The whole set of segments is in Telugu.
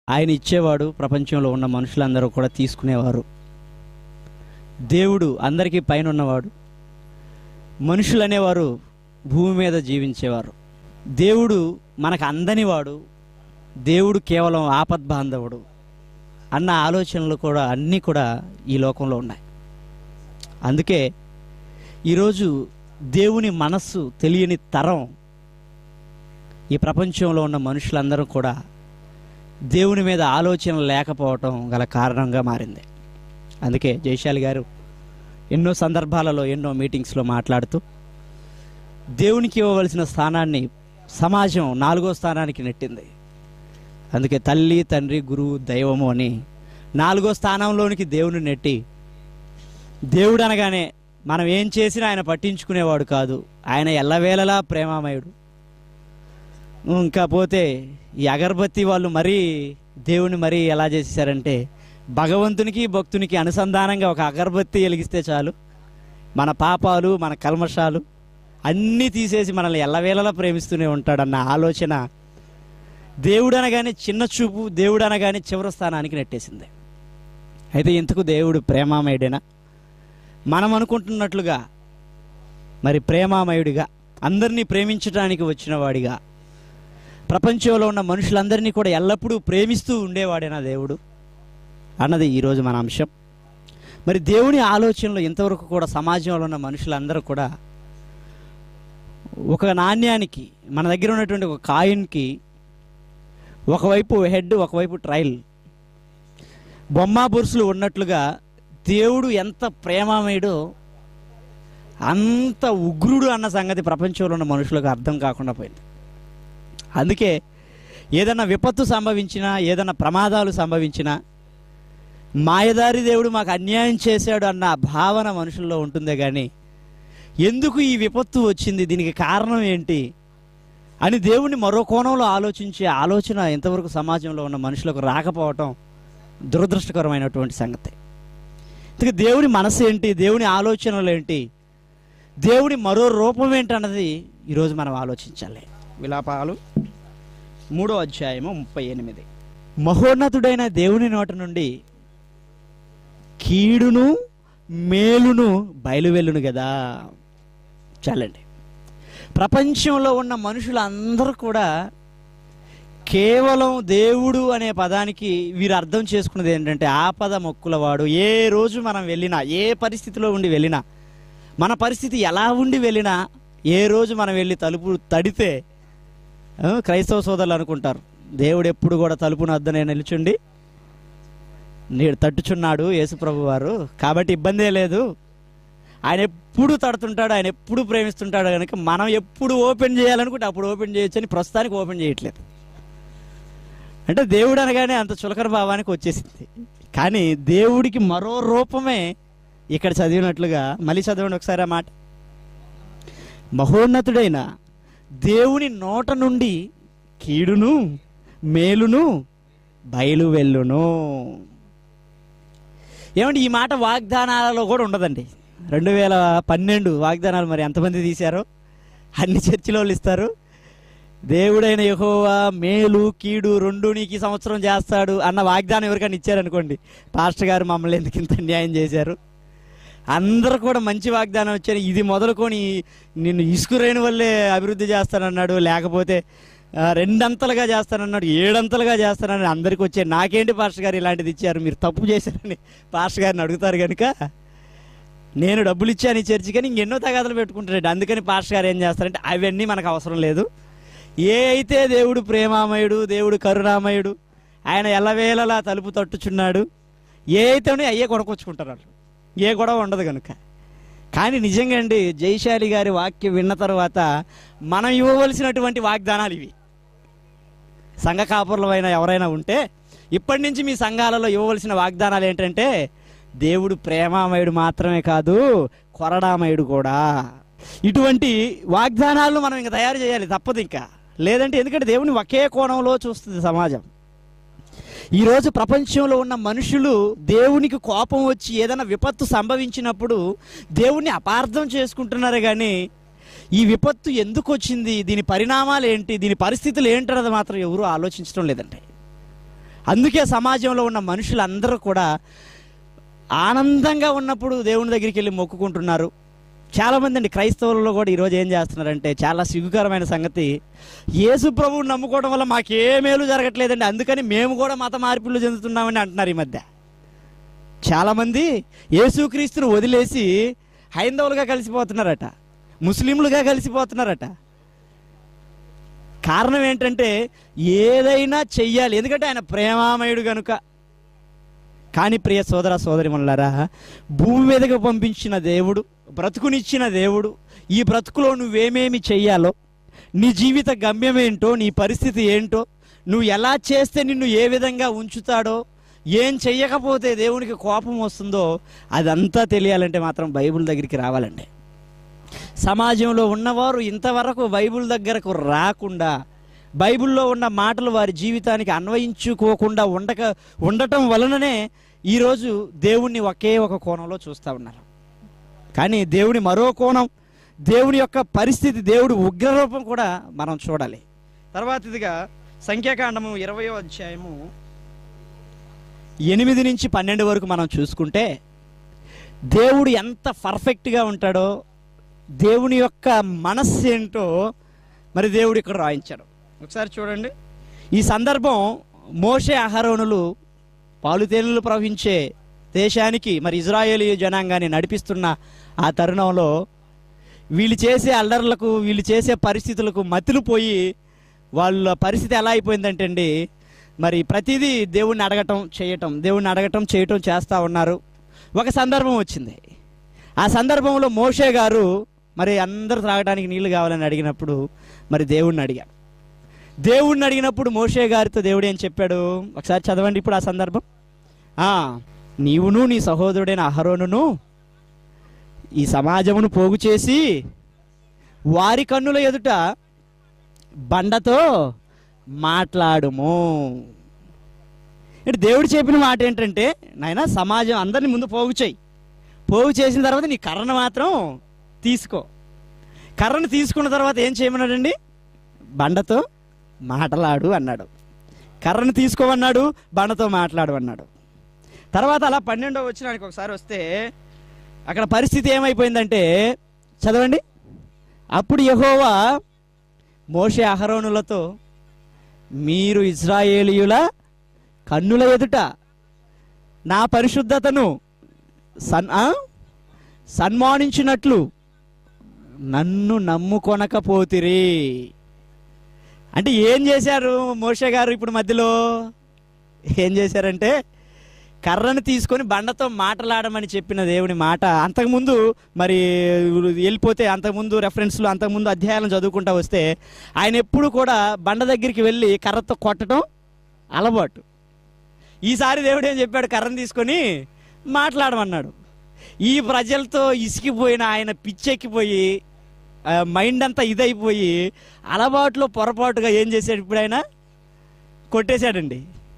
ఆయన ఇచ్చేవాడు ప్రపంచంలో ఉన్న మనుషులందరూ కూడా తీసుకునేవారు దేవుడు అందరికీ పైన ఉన్నవాడు మనుషులు అనేవారు భూమి మీద జీవించేవారు దేవుడు మనకు అందనివాడు దేవుడు కేవలం ఆపద్బాంధవుడు అన్న ఆలోచనలు కూడా అన్నీ కూడా ఈ లోకంలో ఉన్నాయి అందుకే ఈరోజు దేవుని మనస్సు తెలియని తరం ఈ ప్రపంచంలో ఉన్న మనుషులందరూ కూడా దేవుని మీద ఆలోచన లేకపోవటం గల కారణంగా మారింది అందుకే జయశాలి గారు ఎన్నో సందర్భాలలో ఎన్నో మీటింగ్స్లో మాట్లాడుతూ దేవునికి ఇవ్వవలసిన స్థానాన్ని సమాజం నాలుగో స్థానానికి నెట్టింది అందుకే తల్లి తండ్రి గురువు దైవము అని నాలుగో స్థానంలోనికి దేవుని నెట్టి దేవుడు అనగానే మనం ఏం చేసినా ఆయన పట్టించుకునేవాడు కాదు ఆయన ఎల్లవేళలా ప్రేమామయుడు ఇంకా పోతే ఈ అగరబత్తి వాళ్ళు మరీ దేవుని మరీ ఎలా చేసేసారంటే భగవంతునికి భక్తునికి అనుసంధానంగా ఒక అగరబత్తి వెలిగిస్తే చాలు మన పాపాలు మన కల్మషాలు అన్నీ తీసేసి మనల్ని ఎల్లవేళలా ప్రేమిస్తూనే ఉంటాడన్న ఆలోచన దేవుడు అనగానే చిన్న చూపు దేవుడు అనగానే చివరి స్థానానికి నెట్టేసింది అయితే ఇంతకు దేవుడు ప్రేమామయుడేనా మనం అనుకుంటున్నట్లుగా మరి ప్రేమామయుడిగా అందరినీ ప్రేమించడానికి వచ్చిన వాడిగా ప్రపంచంలో ఉన్న మనుషులందరినీ కూడా ఎల్లప్పుడూ ప్రేమిస్తూ ఉండేవాడేనా దేవుడు అన్నది ఈరోజు మన అంశం మరి దేవుని ఆలోచనలు ఇంతవరకు కూడా సమాజంలో ఉన్న మనుషులందరూ కూడా ఒక నాణ్యానికి మన దగ్గర ఉన్నటువంటి ఒక కాయిన్కి ఒకవైపు హెడ్ ఒకవైపు ట్రైల్ బొమ్మ బురుసులు ఉన్నట్లుగా దేవుడు ఎంత ప్రేమమయుడో అంత ఉగ్రుడు అన్న సంగతి ప్రపంచంలో ఉన్న మనుషులకు అర్థం కాకుండా పోయింది అందుకే ఏదన్నా విపత్తు సంభవించినా ఏదన్నా ప్రమాదాలు సంభవించినా మాయదారి దేవుడు మాకు అన్యాయం చేశాడు అన్న భావన మనుషుల్లో ఉంటుందే కానీ ఎందుకు ఈ విపత్తు వచ్చింది దీనికి కారణం ఏంటి అని దేవుణ్ణి మరో కోణంలో ఆలోచించే ఆలోచన ఎంతవరకు సమాజంలో ఉన్న మనుషులకు రాకపోవటం దురదృష్టకరమైనటువంటి సంగతి ఇంతకు దేవుని మనసు ఏంటి దేవుని ఆలోచనలు ఏంటి దేవుని మరో రూపం ఏంటన్నది ఈరోజు మనం ఆలోచించాలి విలాపాలు మూడో అధ్యాయము ముప్పై ఎనిమిది మహోన్నతుడైన దేవుని నోట నుండి కీడును మేలును బయలువెళ్ళును కదా చాలండి ప్రపంచంలో ఉన్న మనుషులందరూ కూడా కేవలం దేవుడు అనే పదానికి వీరు అర్థం చేసుకున్నది ఏంటంటే ఆపద మొక్కులవాడు ఏ రోజు మనం వెళ్ళినా ఏ పరిస్థితిలో ఉండి వెళ్ళినా మన పరిస్థితి ఎలా ఉండి వెళ్ళినా ఏ రోజు మనం వెళ్ళి తలుపు తడితే ఆ, క్రైస్తవ సోదరులు అనుకుంటారు దేవుడు ఎప్పుడు కూడా తలుపును వద్దనే నిలుచుండి నీడు తట్టుచున్నాడు యేసుప్రభు వారు కాబట్టి ఇబ్బందే లేదు ఆయన ఎప్పుడు తడుతుంటాడు ఆయన ఎప్పుడు ప్రేమిస్తుంటాడు కనుక మనం ఎప్పుడు ఓపెన్ చేయాలనుకుంటే అప్పుడు ఓపెన్ చేయొచ్చు అని ప్రస్తుతానికి ఓపెన్ చేయట్లేదు అంటే దేవుడు అనగానే అంత చులకన భావానికి వచ్చేసింది కానీ దేవుడికి మరో రూపమే ఇక్కడ చదివినట్లుగా మళ్ళీ చదవండి ఒకసారి ఆ మాట మహోన్నతుడైన దేవుని నోట నుండి కీడును మేలును బయలు వెళ్ళును ఏమంటే ఈ మాట వాగ్దానాలలో కూడా ఉండదండి రెండు వేల పన్నెండు వాగ్దానాలు మరి ఎంతమంది తీశారో అన్ని చర్చిలో వాళ్ళు ఇస్తారు దేవుడైన యెహోవా మేలు కీడు రెండు నీకు ఈ సంవత్సరం చేస్తాడు అన్న వాగ్దానం ఎవరికైనా ఇచ్చారనుకోండి పాస్టర్ గారు మమ్మల్ని ఎందుకు ఇంత అన్యాయం చేశారు అందరూ కూడా మంచి వాగ్దానం వచ్చారు ఇది మొదలుకొని నిన్ను ఇసుకురేణి వల్లే అభివృద్ధి చేస్తానన్నాడు లేకపోతే ఆ, రెండంతలుగా చేస్తానన్నాడు ఏడంతలుగా చేస్తానని అందరికి వచ్చే నాకేంటి పాస్టర్ గారు ఇలాంటిది ఇచ్చారు మీరు తప్పు చేశారని పాస్టర్ గారిని అడుగుతారు కనుక నేను డబ్బులు ఇచ్చాను ఈ చర్చి కానీ ఇంకెన్నో తగాదలు పెట్టుకుంటాడు అందుకని పాస్టర్ గారు ఏం చేస్తారంటే అవన్నీ మనకు అవసరం లేదు ఏ అయితే దేవుడు ప్రేమామయుడు దేవుడు కరుణామయుడు ఆయన ఎల్లవేళలా తలుపు తట్టుచున్నాడు ఏ అయితేనే అయ్యే కొనుక్కొచ్చుకుంటారు వాళ్ళు ఏ గొడవ ఉండదు కనుక కానీ నిజంగా అండి జైశాలి గారి వాక్యం విన్న తర్వాత మనం ఇవ్వవలసినటువంటి వాగ్దానాలు ఇవి సంఘ కాపురులమైన ఎవరైనా ఉంటే ఇప్పటి నుంచి మీ సంఘాలలో ఇవ్వవలసిన వాగ్దానాలు ఏంటంటే దేవుడు ప్రేమామయుడు మాత్రమే కాదు కొరడామయుడు కూడా ఇటువంటి వాగ్దానాలను మనం ఇంకా తయారు చేయాలి తప్పదు ఇంకా లేదంటే ఎందుకంటే దేవుని ఒకే కోణంలో చూస్తుంది సమాజం ఈరోజు ప్రపంచంలో ఉన్న మనుషులు దేవునికి కోపం వచ్చి ఏదైనా విపత్తు సంభవించినప్పుడు దేవుణ్ణి అపార్థం చేసుకుంటున్నారు కానీ ఈ విపత్తు ఎందుకు వచ్చింది దీని పరిణామాలు ఏంటి దీని పరిస్థితులు ఏంటన్నది మాత్రం ఎవరూ ఆలోచించడం లేదండి అందుకే సమాజంలో ఉన్న మనుషులందరూ కూడా ఆనందంగా ఉన్నప్పుడు దేవుని దగ్గరికి వెళ్ళి మొక్కుకుంటున్నారు చాలామంది అండి క్రైస్తవులలో కూడా ఈరోజు ఏం చేస్తున్నారంటే చాలా సిగ్గుకరమైన సంగతి యేసు ప్రభువుని నమ్ముకోవడం వల్ల మాకే మేలు జరగట్లేదండి అందుకని మేము కూడా మత మార్పులు చెందుతున్నామని అంటున్నారు ఈ మధ్య చాలామంది యేసుక్రీస్తును వదిలేసి హైందవులుగా కలిసిపోతున్నారట ముస్లింలుగా కలిసిపోతున్నారట కారణం ఏంటంటే ఏదైనా చెయ్యాలి ఎందుకంటే ఆయన ప్రేమామయుడు గనుక కానీ ప్రియ సోదర సోదరి భూమి మీదకి పంపించిన దేవుడు బ్రతుకునిచ్చిన దేవుడు ఈ బ్రతుకులో నువ్వేమేమి చెయ్యాలో నీ జీవిత గమ్యం ఏంటో నీ పరిస్థితి ఏంటో నువ్వు ఎలా చేస్తే నిన్ను ఏ విధంగా ఉంచుతాడో ఏం చెయ్యకపోతే దేవునికి కోపం వస్తుందో అదంతా తెలియాలంటే మాత్రం బైబిల్ దగ్గరికి రావాలండి సమాజంలో ఉన్నవారు ఇంతవరకు బైబిల్ దగ్గరకు రాకుండా బైబిల్లో ఉన్న మాటలు వారి జీవితానికి అన్వయించుకోకుండా ఉండక ఉండటం వలననే ఈరోజు దేవుణ్ణి ఒకే ఒక కోణంలో చూస్తూ ఉన్నారు కానీ దేవుని మరో కోణం దేవుని యొక్క పరిస్థితి దేవుడి ఉగ్రరూపం కూడా మనం చూడాలి తర్వాత ఇదిగా సంఖ్యాకాండము ఇరవయో అధ్యాయము ఎనిమిది నుంచి పన్నెండు వరకు మనం చూసుకుంటే దేవుడు ఎంత పర్ఫెక్ట్గా ఉంటాడో దేవుని యొక్క మనస్సు ఏంటో మరి దేవుడు ఇక్కడ రాయించాడు ఒకసారి చూడండి ఈ సందర్భం మోషే అహరోనులు పాలుతేనులు ప్రవహించే దేశానికి మరి ఇజ్రాయేలీ జనాంగాన్ని నడిపిస్తున్న ఆ తరుణంలో వీళ్ళు చేసే అల్లర్లకు వీళ్ళు చేసే పరిస్థితులకు మతులు పోయి వాళ్ళ పరిస్థితి ఎలా అయిపోయిందంటే అండి మరి ప్రతిదీ దేవుణ్ణి అడగటం చేయటం దేవుణ్ణి అడగటం చేయటం చేస్తూ ఉన్నారు ఒక సందర్భం వచ్చింది ఆ సందర్భంలో మోషే గారు మరి అందరూ త్రాగడానికి నీళ్లు కావాలని అడిగినప్పుడు మరి దేవుణ్ణి అడిగాడు దేవుణ్ణి అడిగినప్పుడు మోషే గారితో దేవుడు ఏం చెప్పాడు ఒకసారి చదవండి ఇప్పుడు ఆ సందర్భం ఆ, నీవును నీ సహోదరుడైన అహరోనును ఈ సమాజమును పోగు చేసి వారి కన్నుల ఎదుట బండతో మాట్లాడుము ఇటు దేవుడు చెప్పిన మాట ఏంటంటే నాయన సమాజం అందరిని ముందు పోగు చేయి పోగు చేసిన తర్వాత నీ కర్రను మాత్రం తీసుకో కర్రను తీసుకున్న తర్వాత ఏం చేయమన్నాడండి బండతో మాటలాడు అన్నాడు కర్రను తీసుకోమన్నాడు బండతో మాట్లాడు అన్నాడు తర్వాత అలా పన్నెండో వచ్చినానికి ఒకసారి వస్తే అక్కడ పరిస్థితి ఏమైపోయిందంటే చదవండి అప్పుడు యహోవా మోషే అహరోనులతో మీరు ఇజ్రాయేలీయుల కన్నుల ఎదుట నా పరిశుద్ధతను సన్ ఆ? సన్మానించినట్లు నన్ను నమ్ముకొనకపోతిరి అంటే ఏం చేశారు మోషే గారు ఇప్పుడు మధ్యలో ఏం చేశారంటే కర్రను తీసుకొని బండతో మాటలాడమని చెప్పిన దేవుని మాట అంతకుముందు మరి వెళ్ళిపోతే అంతకుముందు రెఫరెన్స్లు అంతకుముందు అధ్యాయాలను చదువుకుంటా వస్తే ఆయన ఎప్పుడు కూడా బండ దగ్గరికి వెళ్ళి కర్రతో కొట్టడం అలవాటు ఈసారి దేవుడు ఏం చెప్పాడు కర్రను తీసుకొని మాట్లాడమన్నాడు ఈ ప్రజలతో ఇసికిపోయిన ఆయన పిచ్చెక్కిపోయి ఆ, మైండ్ అంతా ఇదైపోయి అలవాట్లో పొరపాటుగా ఏం చేశాడు ఇప్పుడు ఆయన కొట్టేశాడండి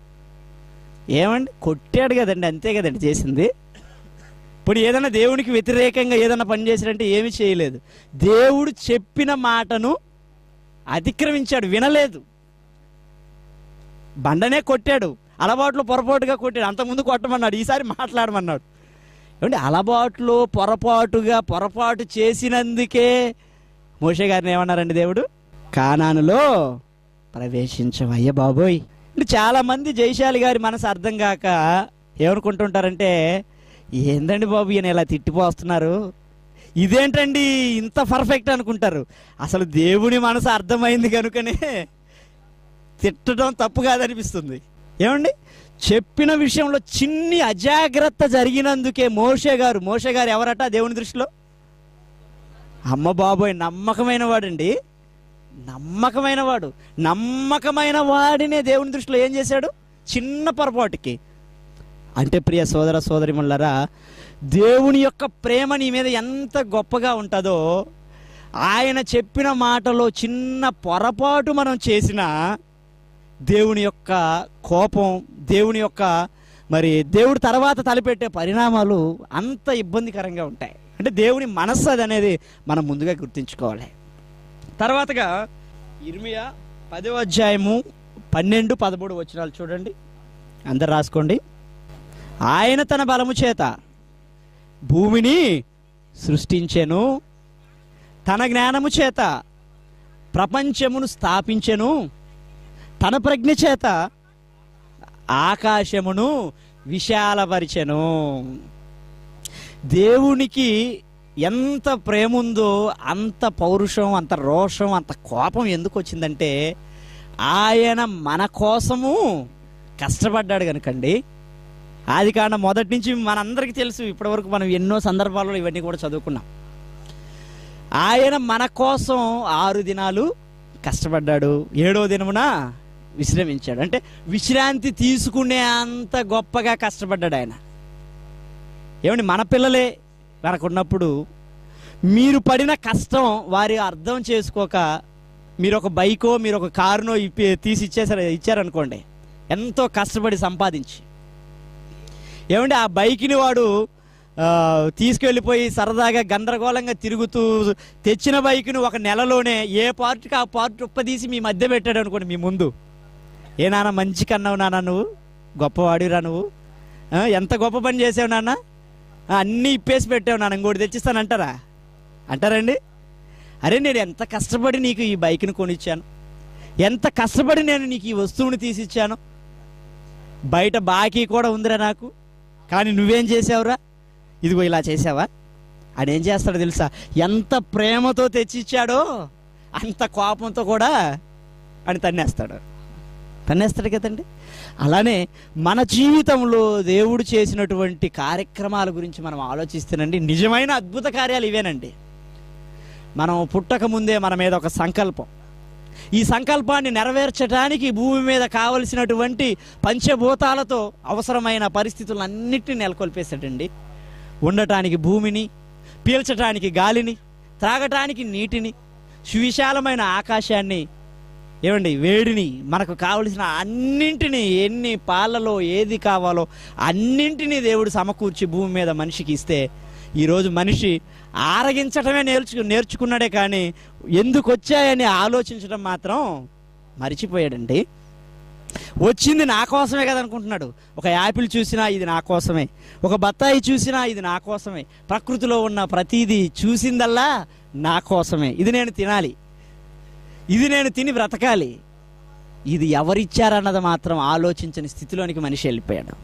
ఏమండి కొట్టాడు కదండి అంతే కదండి చేసింది ఇప్పుడు ఏదైనా దేవునికి వ్యతిరేకంగా ఏదైనా పని చేశాడంటే ఏమీ చేయలేదు దేవుడు చెప్పిన మాటను అతిక్రమించాడు వినలేదు బండనే కొట్టాడు అలవాట్లో పొరపాటుగా కొట్టాడు అంతకుముందు కొట్టమన్నాడు ఈసారి మాట్లాడమన్నాడు ఏమంటే అలవాట్లో పొరపాటుగా పొరపాటు చేసినందుకే మోషే గారిని ఏమన్నారండి దేవుడు కానానులో ప్రవేశించవయ్య బాబోయ్ అంటే చాలా మంది జైశాలి గారి మనసు అర్థం కాక ఏమనుకుంటుంటారంటే ఏందండి బాబు ఈయన ఇలా తిట్టిపోస్తున్నారు ఇదేంటండి ఇంత పర్ఫెక్ట్ అనుకుంటారు అసలు దేవుని మనసు అర్థమైంది కనుకనే తిట్టడం తప్పు కాదనిపిస్తుంది ఏమండి చెప్పిన విషయంలో చిన్ని అజాగ్రత్త జరిగినందుకే మోషే గారు మోషే గారు ఎవరట దేవుని దృష్టిలో అమ్మ బాబోయ్ నమ్మకమైన వాడండి నమ్మకమైన వాడు నమ్మకమైన వాడినే దేవుని దృష్టిలో ఏం చేశాడు చిన్న పొరపాటుకి అంటే ప్రియ సోదర సోదరిమల్లరా దేవుని యొక్క ప్రేమ నీ మీద ఎంత గొప్పగా ఉంటుందో ఆయన చెప్పిన మాటలో చిన్న పొరపాటు మనం చేసినా దేవుని యొక్క కోపం దేవుని యొక్క మరి దేవుడు తర్వాత తలపెట్టే పరిణామాలు అంత ఇబ్బందికరంగా ఉంటాయి అంటే దేవుని మనస్సు అది అనేది మనం ముందుగా గుర్తుంచుకోవాలి తర్వాతగా ఇర్మియా పదో అధ్యాయము పన్నెండు పదమూడు వచనాలు చూడండి అందరు రాసుకోండి ఆయన తన బలము చేత భూమిని సృష్టించెను తన జ్ఞానము చేత ప్రపంచమును స్థాపించెను తన ప్రజ్ఞ చేత ఆకాశమును విశాలపరిచెను దేవునికి ఎంత ప్రేమ ఉందో అంత పౌరుషం అంత రోషం అంత కోపం ఎందుకు వచ్చిందంటే ఆయన మన కోసము కష్టపడ్డాడు కనుకండి ఆది కాండ మొదటి నుంచి మనందరికీ తెలుసు ఇప్పటివరకు మనం ఎన్నో సందర్భాల్లో ఇవన్నీ కూడా చదువుకున్నాం ఆయన మన కోసం ఆరు దినాలు కష్టపడ్డాడు ఏడో దినమున విశ్రమించాడు అంటే విశ్రాంతి తీసుకునే అంత గొప్పగా కష్టపడ్డాడు ఆయన ఏమండి మన పిల్లలే మనకున్నప్పుడు మీరు పడిన కష్టం వారి అర్థం చేసుకోక మీరు ఒక బైకో మీరు ఒక కారునో ఇప్పి తీసి ఇచ్చేసారు ఇచ్చారనుకోండి ఎంతో కష్టపడి సంపాదించి ఏమండి ఆ బైక్ని వాడు ఆ, తీసుకెళ్ళిపోయి సరదాగా గందరగోళంగా తిరుగుతూ తెచ్చిన బైక్ను ఒక నెలలోనే ఏ పార్ట్కి ఆ పార్ట్ ఉప్పదీసి మీ మధ్య పెట్టాడు అనుకోండి మీ ముందు ఏ నాన్న మంచి కన్నావు నాన్న నువ్వు గొప్పవాడిరా నువ్వు ఆ, ఎంత గొప్ప పని చేసావు నాన్న ఆ, అన్నీ ఇప్పేసి పెట్టావు నాన్న ఇంకోటి తెచ్చిస్తాను అంటారా అంటారండి అరే నేను ఎంత కష్టపడి నీకు ఈ బైక్ను కొనిచ్చాను ఎంత కష్టపడి నేను నీకు ఈ వస్తువుని తీసిచ్చాను బయట బాకీ కూడా ఉందిరా నాకు కానీ నువ్వేం చేసావురా ఇదిగో ఇలా చేసావా ఆయన ఏం చేస్తాడో తెలుసా ఎంత ప్రేమతో తెచ్చిచ్చాడో అంత కోపంతో కూడా అని తన్నేస్తాడు తన్నేస్తాడు కదండి అలానే మన జీవితంలో దేవుడు చేసినటువంటి కార్యక్రమాల గురించి మనం ఆలోచిస్తేనండి నిజమైన అద్భుత కార్యాలు ఇవేనండి మనం పుట్టక ముందే మన మీద ఒక సంకల్పం ఈ సంకల్పాన్ని నెరవేర్చడానికి భూమి మీద కావలసినటువంటి పంచభూతాలతో అవసరమైన పరిస్థితులన్నిటిని నెలకొల్పేశాడండి ఉండటానికి భూమిని పీల్చటానికి గాలిని త్రాగటానికి నీటిని సువిశాలమైన ఆకాశాన్ని ఏమండి వేడిని మనకు కావలసిన అన్నింటినీ ఎన్ని పాలలో ఏది కావాలో అన్నింటినీ దేవుడు సమకూర్చి భూమి మీద మనిషికి ఇస్తే ఈరోజు మనిషి ఆరగించటమే నేర్చు నేర్చుకున్నాడే కానీ ఎందుకు వచ్చాయని ఆలోచించడం మాత్రం మరిచిపోయాడండి వచ్చింది నా కోసమే కదా అనుకుంటున్నాడు ఒక యాపిల్ చూసినా ఇది నా కోసమే ఒక బత్తాయి చూసినా ఇది నా కోసమే ప్రకృతిలో ఉన్న ప్రతిదీ చూసిందల్లా నా కోసమే ఇది నేను తినాలి ఇది నేను తిని బ్రతకాలి ఇది ఎవరిచ్చారన్నది మాత్రం ఆలోచించని స్థితిలోనికి మనిషి వెళ్ళిపోయాడు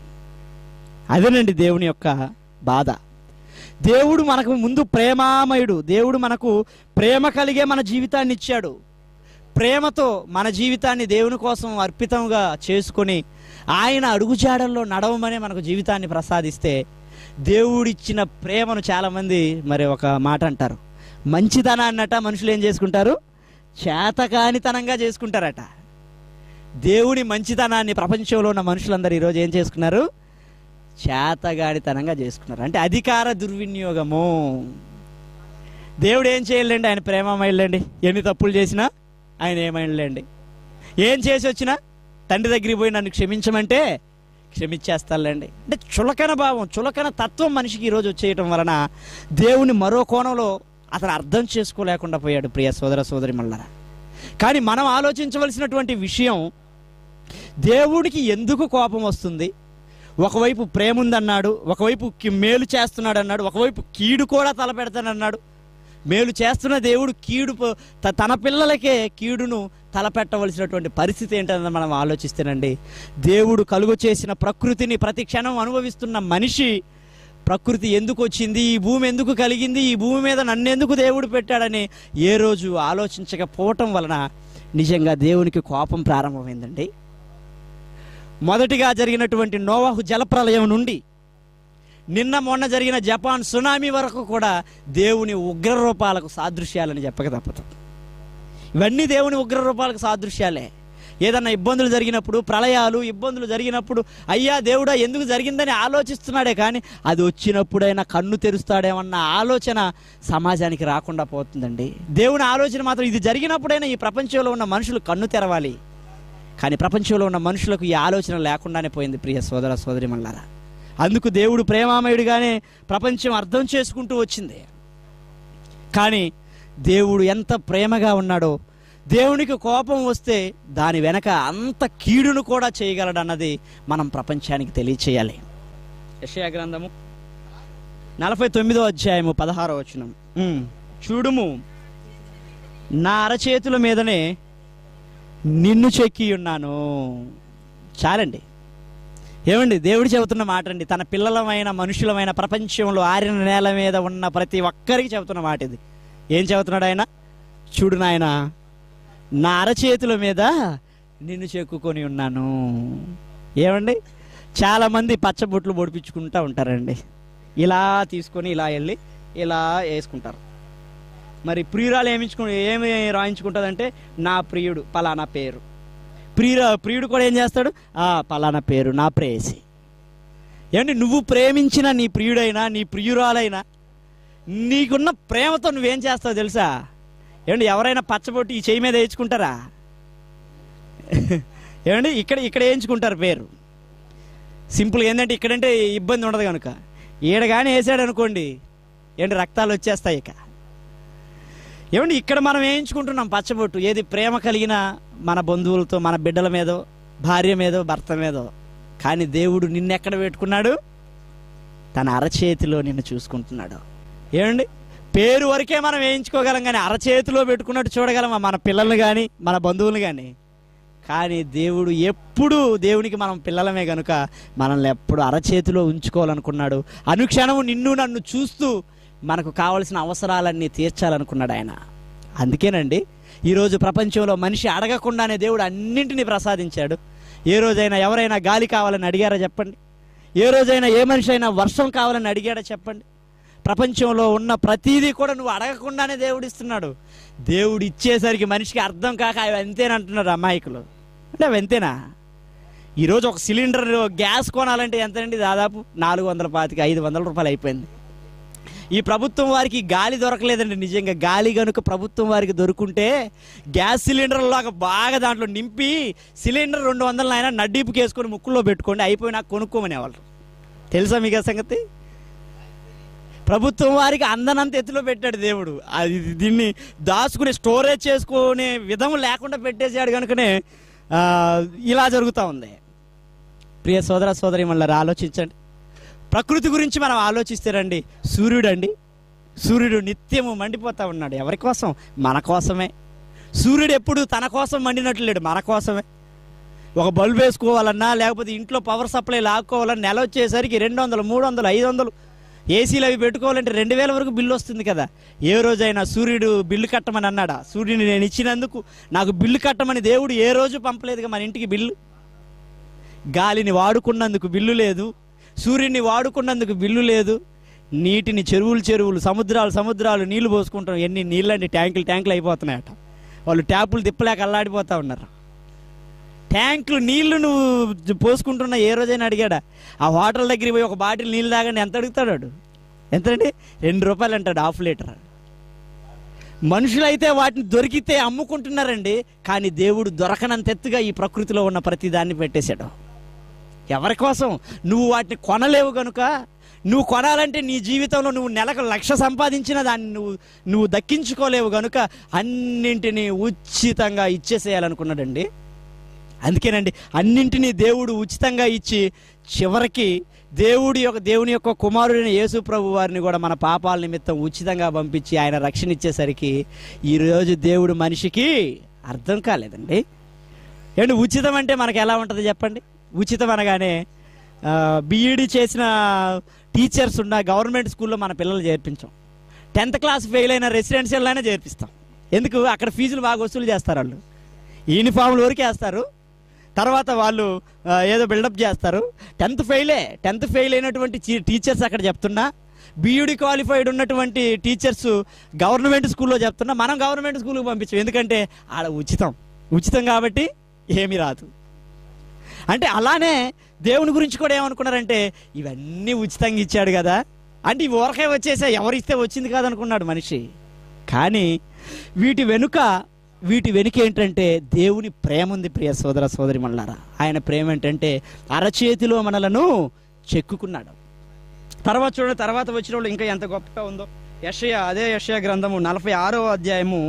అదేనండి దేవుని యొక్క బాధ దేవుడు మనకు ముందు ప్రేమామయుడు దేవుడు మనకు ప్రేమ కలిగే మన జీవితాన్ని ఇచ్చాడు ప్రేమతో మన జీవితాన్ని దేవుని కోసం అర్పితంగా చేసుకొని ఆయన అడుగుజాడల్లో నడవమనే మనకు జీవితాన్ని ప్రసాదిస్తే దేవుడిచ్చిన ప్రేమను చాలామంది మరి ఒక మాట అంటారు మంచితనాన్నట మనుషులు ఏం చేసుకుంటారు చేతకానితనంగా చేసుకుంటారట దేవుని మంచితనాన్ని ప్రపంచంలో ఉన్న మనుషులందరూ ఈరోజు ఏం చేసుకున్నారు చేతగాడితనంగా చేసుకున్నారు అంటే అధికార దుర్వినియోగము దేవుడు ఏం చేయలేండి ఆయన ప్రేమమయ్యండి ఎన్ని తప్పులు చేసినా ఆయన ఏమైందండి ఏం చేసి వచ్చినా తండ్రి దగ్గరికి పోయి నన్ను క్షమించమంటే క్షమించేస్తానులేండి అంటే చులకన భావం చులకన తత్వం మనిషికి ఈరోజు వచ్చేయటం వలన దేవుని మరో కోణంలో అతను అర్థం చేసుకోలేకుండా పోయాడు ప్రియ సోదర సోదరి మల్లరా కానీ మనం ఆలోచించవలసినటువంటి విషయం దేవుడికి ఎందుకు కోపం వస్తుంది ఒకవైపు ప్రేమ ఉందన్నాడు ఒకవైపు కి- మేలు చేస్తున్నాడు అన్నాడు ఒకవైపు కీడు కూడా తలపెడతానన్నాడు మేలు చేస్తున్న దేవుడు కీడు ప- త- తన పిల్లలకే కీడును తలపెట్టవలసినటువంటి పరిస్థితి ఏంటన్నది మనం ఆలోచిస్తేనండి దేవుడు కలుగు చేసిన ప్రకృతిని ప్రతి క్షణం అనుభవిస్తున్న మనిషి ప్రకృతి ఎందుకు వచ్చింది ఈ భూమి ఎందుకు కలిగింది ఈ భూమి మీద నన్నెందుకు దేవుడు పెట్టాడని ఏ రోజు ఆలోచించకపోవటం వలన నిజంగా దేవునికి కోపం ప్రారంభమైందండి మొదటిగా జరిగినటువంటి నోవాహు జలప్రలయం నుండి నిన్న మొన్న జరిగిన జపాన్ సునామీ వరకు కూడా దేవుని ఉగ్ర రూపాలకు సాదృశ్యాలని చెప్పక తప్పదు ఇవన్నీ దేవుని ఉగ్ర రూపాలకు సాదృశ్యాలే ఏదన్నా ఇబ్బందులు జరిగినప్పుడు ప్రళయాలు ఇబ్బందులు జరిగినప్పుడు అయ్యా దేవుడా ఎందుకు జరిగిందని ఆలోచిస్తున్నాడే కానీ అది వచ్చినప్పుడైనా కన్ను తెరుస్తాడేమన్న ఆలోచన సమాజానికి రాకుండా పోతుందండి దేవుని ఆలోచన మాత్రం ఇది జరిగినప్పుడైనా ఈ ప్రపంచంలో ఉన్న మనుషులు కన్ను తెరవాలి కానీ ప్రపంచంలో ఉన్న మనుషులకు ఈ ఆలోచన లేకుండానే పోయింది ప్రియ సోదర సోదరి మల్లారా అందుకు దేవుడు ప్రేమామయుడిగానే ప్రపంచం అర్థం చేసుకుంటూ వచ్చింది కానీ దేవుడు ఎంత ప్రేమగా ఉన్నాడో దేవునికి కోపం వస్తే దాని వెనక అంత కీడును కూడా చేయగలడు అన్నది మనం ప్రపంచానికి తెలియచేయాలి యెషయా గ్రంథము నలభై తొమ్మిదో అధ్యాయము పదహారో వచనం ఉమ్, చూడుము నా అరచేతుల మీదనే నిన్ను చెక్కి ఉన్నాను చాలండి ఏమండి దేవుడు చెబుతున్న మాట అండి తన పిల్లలమైన మనుషులమైన ప్రపంచంలో ఆరిన నేల మీద ఉన్న ప్రతి ఒక్కరికి చెబుతున్న మాట ఇది ఏం చెబుతున్నాడు ఆయన చూడు నాయన నా అరచేతుల మీద నిన్ను చెక్కుకొని ఉన్నాను ఏమండి చాలామంది పచ్చబొట్లు పొడిపించుకుంటూ ఉంటారండి ఇలా తీసుకొని ఇలా వెళ్ళి ఇలా వేసుకుంటారు మరి ప్రియురాలు ఏమించుకు ఏమి రాయించుకుంటుందంటే నా ప్రియుడు పలానా పేరు ప్రియుర ప్రియుడు కూడా ఏం చేస్తాడు ఆ పలానా పేరు నా ప్రేయసి ఏమండి నువ్వు ప్రేమించిన నీ ప్రియుడైనా నీ ప్రియురాలైనా నీకున్న ప్రేమతో నువ్వేం చేస్తావు తెలుసా ఏమండి ఎవరైనా పచ్చబొట్టి ఈ చేయి మీద వేయించుకుంటారా ఏమండి ఇక్కడ ఇక్కడ వేయించుకుంటారు పేరు సింపుల్ ఏంటంటే ఇక్కడంటే ఇబ్బంది ఉండదు కనుక ఈడ కానీ వేసాడు అనుకోండి ఏంటి రక్తాలు వచ్చేస్తాయి ఇక ఏమండి ఇక్కడ మనం వేయించుకుంటున్నాం పచ్చబొట్టు ఏది ప్రేమ కలిగిన మన బంధువులతో మన బిడ్డల మీదో భార్య మీదో భర్త మీదో కానీ దేవుడు నిన్నెక్కడ పెట్టుకున్నాడు తన అరచేతిలో నిన్ను చూసుకుంటున్నాడు ఏమండి పేరు వరకే మనం వేయించుకోగలం కానీ అరచేతిలో పెట్టుకున్నట్టు చూడగలమా మన పిల్లల్ని కానీ మన బంధువులు కానీ కానీ దేవుడు ఎప్పుడు దేవునికి మనం పిల్లలమే గనుక మనల్ని ఎప్పుడు అరచేతిలో ఉంచుకోవాలనుకున్నాడు అనుక్షణము నిన్ను నన్ను చూస్తూ మనకు కావలసిన అవసరాలన్నీ తీర్చాలనుకున్నాడు ఆయన అందుకేనండి ఈరోజు ప్రపంచంలో మనిషి అడగకుండానే దేవుడు అన్నింటినీ ప్రసాదించాడు ఏ రోజైనా ఎవరైనా గాలి కావాలని అడిగారా చెప్పండి ఏ రోజైనా ఏ మనిషి అయినా వర్షం కావాలని అడిగాడా చెప్పండి ప్రపంచంలో ఉన్న ప్రతిదీ కూడా నువ్వు అడగకుండానే దేవుడు ఇస్తున్నాడు దేవుడు ఇచ్చేసరికి మనిషికి అర్థం కాక అవి అంతేనంటున్నారు అమాయకులు అంటే అవి అంతేనా ఈరోజు ఒక సిలిండర్ గ్యాస్ కొనాలంటే ఎంతండి దాదాపు నాలుగు వందల పాతిక ఐదు వందల రూపాయలు అయిపోయింది ఈ ప్రభుత్వం వారికి గాలి దొరకలేదండి నిజంగా గాలి కనుక ప్రభుత్వం వారికి దొరుకుంటే గ్యాస్ సిలిండర్ లాగా బాగా దాంట్లో నింపి సిలిండర్ రెండు వందల ఆయన నడ్డీపుకి వేసుకొని ముక్కుల్లో పెట్టుకోండి అయిపోయినా కొనుక్కోమనేవాళ్ళు తెలుసా మీకు ఆ సంగతి ప్రభుత్వం వారికి అందనంత ఎత్తులో పెట్టాడు దేవుడు అది దీన్ని దాచుకునే స్టోరేజ్ చేసుకునే విధం లేకుండా పెట్టేసాడు కనుకనే ఆ, ఇలా జరుగుతూ ఉంది ప్రియ సోదర సోదరి మళ్ళీ ఆలోచించండి ప్రకృతి గురించి మనం ఆలోచిస్తే రండి సూర్యుడు అండి సూర్యుడు నిత్యము మండిపోతా ఉన్నాడు ఎవరి కోసం మన కోసమే సూర్యుడు ఎప్పుడు తన కోసం మండినట్లు లేడు మన కోసమే ఒక బల్బ్ వేసుకోవాలన్నా లేకపోతే ఇంట్లో పవర్ సప్లై లాక్కోవాలన్నా నెల వచ్చేసరికి రెండు వందలు మూడు వందలు ఐదు వందలు ఏసీలు అవి పెట్టుకోవాలంటే రెండు వేల వరకు బిల్లు వస్తుంది కదా ఏ రోజైనా సూర్యుడు బిల్లు కట్టమని అన్నాడా సూర్యుని నేను ఇచ్చినందుకు నాకు బిల్లు కట్టమని దేవుడు ఏ రోజు పంపలేదుగా మన ఇంటికి బిల్లు గాలిని వాడుకున్నందుకు బిల్లు లేదు సూర్యుని వాడుకున్నందుకు బిల్లు లేదు నీటిని చెరువులు చెరువులు సముద్రాలు సముద్రాలు నీళ్లు పోసుకుంటాం ఎన్ని నీళ్ళండి ట్యాంకులు ట్యాంకులు అయిపోతున్నాయట వాళ్ళు ట్యాపులు తిప్పలేక అల్లాడిపోతా ఉన్నారు ట్యాంకులు నీళ్లు నువ్వు పోసుకుంటున్నా ఏ రోజైనా అడిగాడా ఆ హోటల్ దగ్గరికి పోయి ఒక బాటిల్ నీళ్ళు తాగండి ఎంత అడుగుతాడు వాడు? ఎంతండి రెండు రూపాయలు అంటాడు హాఫ్ లీటర్ మనుషులైతే వాటిని దొరికితే అమ్ముకుంటున్నారండి కానీ దేవుడు దొరకనంత ఎత్తుగా ఈ ప్రకృతిలో ఉన్న ప్రతి దాన్ని పెట్టేశాడు ఎవరి కోసం నువ్వు వాటిని కొనలేవు కనుక నువ్వు కొనాలంటే నీ జీవితంలో నువ్వు నెలకు లక్ష సంపాదించిన దాన్ని నువ్వు నువ్వు దక్కించుకోలేవు కనుక అన్నింటినీ ఉచితంగా ఇచ్చేసేయాలనుకున్నాడండి అందుకేనండి అన్నింటినీ దేవుడు ఉచితంగా ఇచ్చి చివరికి దేవుడి యొక్క దేవుని యొక్క కుమారుడైన యేసు ప్రభు వారిని కూడా మన పాపాల నిమిత్తం ఉచితంగా పంపించి ఆయన రక్షణ ఇచ్చేసరికి ఈరోజు దేవుడు మనిషికి అర్థం కాలేదండి ఏంటి ఉచితం అంటే మనకు ఎలా ఉంటుంది చెప్పండి ఉచితం అనగానే బీఈడి చేసిన టీచర్స్ ఉన్న గవర్నమెంట్ స్కూల్లో మన పిల్లలు చేర్పించాం టెన్త్ క్లాస్ ఫెయిల్ అయిన రెసిడెన్షియల్ అయినా చేర్పిస్తాం ఎందుకు అక్కడ ఫీజులు బాగా వసూలు చేస్తారు వాళ్ళు యూనిఫామ్లు వరకు వేస్తారు తర్వాత వాళ్ళు ఆ, ఏదో బిల్డప్ చేస్తారు టెన్త్ ఫెయిలే టెన్త్ ఫెయిల్ అయినటువంటి చీ- టీచర్స్ అక్కడ చెప్తున్నా బీఈడి క్వాలిఫైడ్ ఉన్నటువంటి టీచర్స్ గవర్నమెంట్ స్కూల్లో చెప్తున్నా మనం గవర్నమెంట్ స్కూల్కి పంపించాం ఎందుకంటే ఆడ ఉచితం ఉచితం కాబట్టి ఏమీ రాదు అంటే అలానే దేవుని గురించి కూడా ఏమనుకున్నారంటే ఇవన్నీ ఉచితంగా ఇచ్చాడు కదా అంటే ఇవి ఊరకే వచ్చేసా ఎవరిస్తే వచ్చింది కాదనుకున్నాడు మనిషి కానీ వీటి వెనుక వీటి వెనుక ఏంటంటే దేవుని ప్రేమ ఉంది ప్రియ సోదర సోదరి మళ్ళారా ఆయన ప్రేమ ఏంటంటే అరచేతిలో మనలను చెక్కుకున్నాడు తర్వాత చూడండి తర్వాత వచ్చిన వాళ్ళు ఇంకా ఎంత గొప్పగా ఉందో యషయ అదే యషయ గ్రంథము నలభై ఆరో అధ్యాయము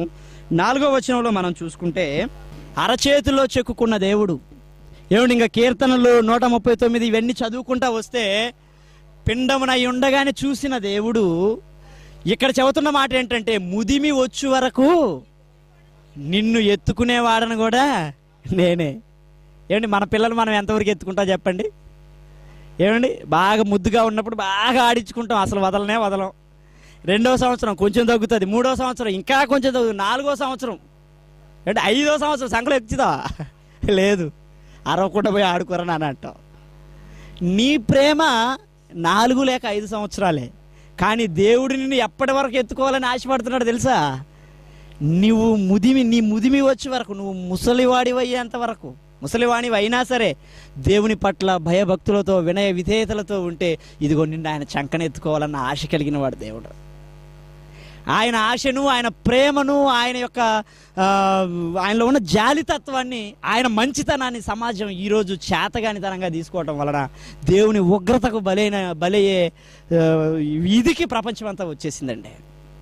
నాలుగో వచనంలో మనం చూసుకుంటే అరచేతిలో చెక్కుకున్న దేవుడు ఏమండి ఇంకా కీర్తనలు నూట ముప్పై తొమ్మిది ఇవన్నీ చదువుకుంటా వస్తే పిండమునై ఉండగానే చూసిన దేవుడు ఇక్కడ చెబుతున్న మాట ఏంటంటే ముదిమి వచ్చు వరకు నిన్ను ఎత్తుకునేవాడను కూడా నేనే ఏమండి మన పిల్లలు మనం ఎంతవరకు ఎత్తుకుంటా చెప్పండి ఏమండి బాగా ముద్దుగా ఉన్నప్పుడు బాగా ఆడించుకుంటాం అసలు వదలనే వదలం రెండో సంవత్సరం కొంచెం తగ్గుతుంది మూడో సంవత్సరం ఇంకా కొంచెం తగ్గుతుంది నాలుగో సంవత్సరం అంటే ఐదో సంవత్సరం సంకలం ఎక్కుతుందా లేదు అరవకుండా పోయి ఆడుకోరని అని అంటాం నీ ప్రేమ నాలుగు లేక ఐదు సంవత్సరాలే కానీ దేవుడు నిన్ను ఎప్పటి వరకు ఎత్తుకోవాలని ఆశపడుతున్నాడు తెలుసా నువ్వు ముదిమి నీ ముదిమి వచ్చే వరకు నువ్వు ముసలివాడి అయ్యేంత వరకు ముసలివాణివి అయినా సరే దేవుని పట్ల భయభక్తులతో వినయ విధేయతలతో ఉంటే ఇదిగో నిన్ను ఆయన చంకనెత్తుకోవాలన్న ఆశ కలిగిన వాడు దేవుడు ఆయన ఆశను ఆయన ప్రేమను ఆయన యొక్క ఆ, ఆయనలో ఉన్న జాలితత్వాన్ని ఆయన మంచితనాన్ని సమాజం ఈరోజు చేతగానితనంగా తీసుకోవటం వలన దేవుని ఉగ్రతకు బలైన బలయ్యే ఆ, ఇదికి ప్రపంచం అంతా వచ్చేసిందండి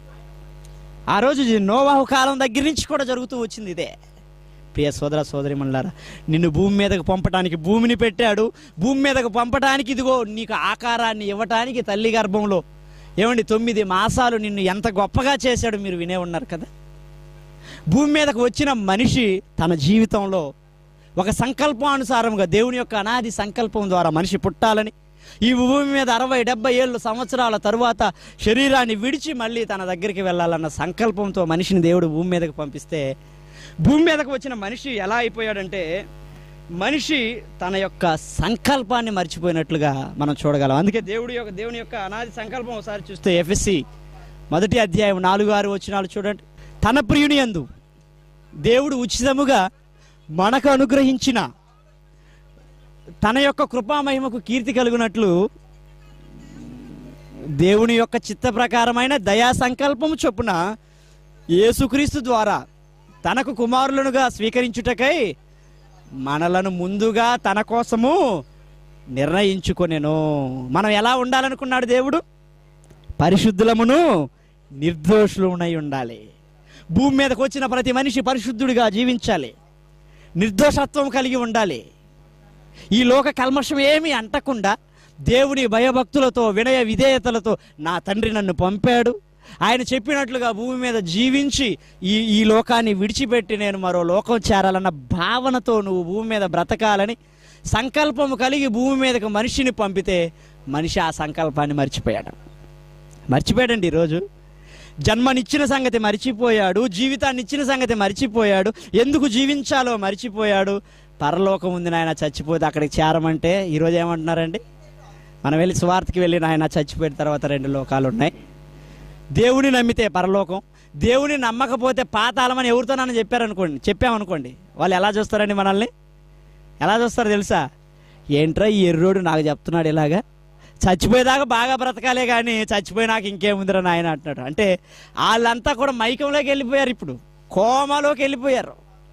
ఆ రోజు నోవాహు కాలం దగ్గర నుంచి కూడా జరుగుతూ వచ్చింది ఇదే ప్రియ సోదర సోదరిమణులారా నిన్ను భూమి మీదకు పంపటానికి భూమిని పెట్టాడు భూమి మీదకు పంపటానికి ఇదిగో నీకు ఆకారాన్ని ఇవ్వటానికి తల్లి గర్భంలో ఏమండి తొమ్మిది మాసాలు నిన్ను ఎంత గొప్పగా చేశాడు మీరు వినే ఉన్నారు కదా భూమి మీదకు వచ్చిన మనిషి తన జీవితంలో ఒక సంకల్పానుసారంగా దేవుని యొక్క అనాది సంకల్పం ద్వారా మనిషి పుట్టాలని ఈ భూమి మీద అరవై డెబ్బై ఏళ్ళు సంవత్సరాల తరువాత శరీరాన్ని విడిచి మళ్ళీ తన దగ్గరికి వెళ్ళాలన్న సంకల్పంతో మనిషిని దేవుడు భూమి మీదకు పంపిస్తే భూమి మీదకు వచ్చిన మనిషి ఎలా అయిపోయాడంటే మనిషి తన యొక్క సంకల్పాన్ని మర్చిపోయినట్లుగా మనం చూడగలం అందుకే దేవుడి యొక్క దేవుని యొక్క అనాది సంకల్పం ఒకసారి చూస్తే ఎఫ్ఎస్సి మొదటి అధ్యాయం నాలుగు ఆరు వచ్చినాలు చూడండి తన ప్రియుని యందు దేవుడు ఉచితముగా మనకు అనుగ్రహించిన తన యొక్క కృపామహిమకు కీర్తి కలుగునట్లు దేవుని యొక్క చిత్త ప్రకారమైన దయా సంకల్పము చొప్పున యేసుక్రీస్తు ద్వారా తనకు కుమారులనుగా స్వీకరించుటకై మనలను ముందుగా తన కోసము నిర్ణయించుకొనెను మనం ఎలా ఉండాలనుకున్నాడు దేవుడు పరిశుద్ధులమును నిర్దోషులమునై ఉండాలి భూమి మీదకి వచ్చిన ప్రతి మనిషి పరిశుద్ధుడిగా జీవించాలి నిర్దోషత్వం కలిగి ఉండాలి ఈ లోక కల్మషం ఏమీ అంటకుండా దేవుని భయభక్తులతో వినయ విధేయతలతో నా తండ్రి నన్ను పంపాడు ఆయన చెప్పినట్లుగా భూమి మీద జీవించి ఈ ఈ లోకాన్ని విడిచిపెట్టి నేను మరో లోకం చేరాలన్న భావనతో నువ్వు భూమి మీద బ్రతకాలని సంకల్పము కలిగి భూమి మీదకు మనిషిని పంపితే మనిషి ఆ సంకల్పాన్ని మర్చిపోయాడు మర్చిపోయాడండి ఈరోజు జన్మనిచ్చిన సంగతి మర్చిపోయాడు జీవితాన్ని ఇచ్చిన సంగతి మర్చిపోయాడు ఎందుకు జీవించాలో మర్చిపోయాడు పరలోకం ఉంది నాయన చచ్చిపోతే అక్కడికి చేరమంటే ఈరోజు ఏమంటున్నారండి మనం వెళ్ళి స్వార్థకి వెళ్ళి నాయన చచ్చిపోయిన తర్వాత రెండు లోకాలు ఉన్నాయి దేవుని నమ్మితే పరలోకం దేవుని నమ్మకపోతే పాతాళమని ఎవరితోనని చెప్పారనుకోండి చెప్పామనుకోండి వాళ్ళు ఎలా చూస్తారండి మనల్ని ఎలా చూస్తారో తెలుసా ఏంట్రా ఈ ఎర్రోడు నాకు చెప్తున్నాడు ఇలాగా చచ్చిపోయేదాకా బాగా బ్రతకాలే కానీ చచ్చిపోయినాక ఇంకేముందిరా నాయన అంటున్నాడు అంటే వాళ్ళంతా కూడా మైకంలోకి వెళ్ళిపోయారు ఇప్పుడు కోమాలోకి వెళ్ళిపోయారు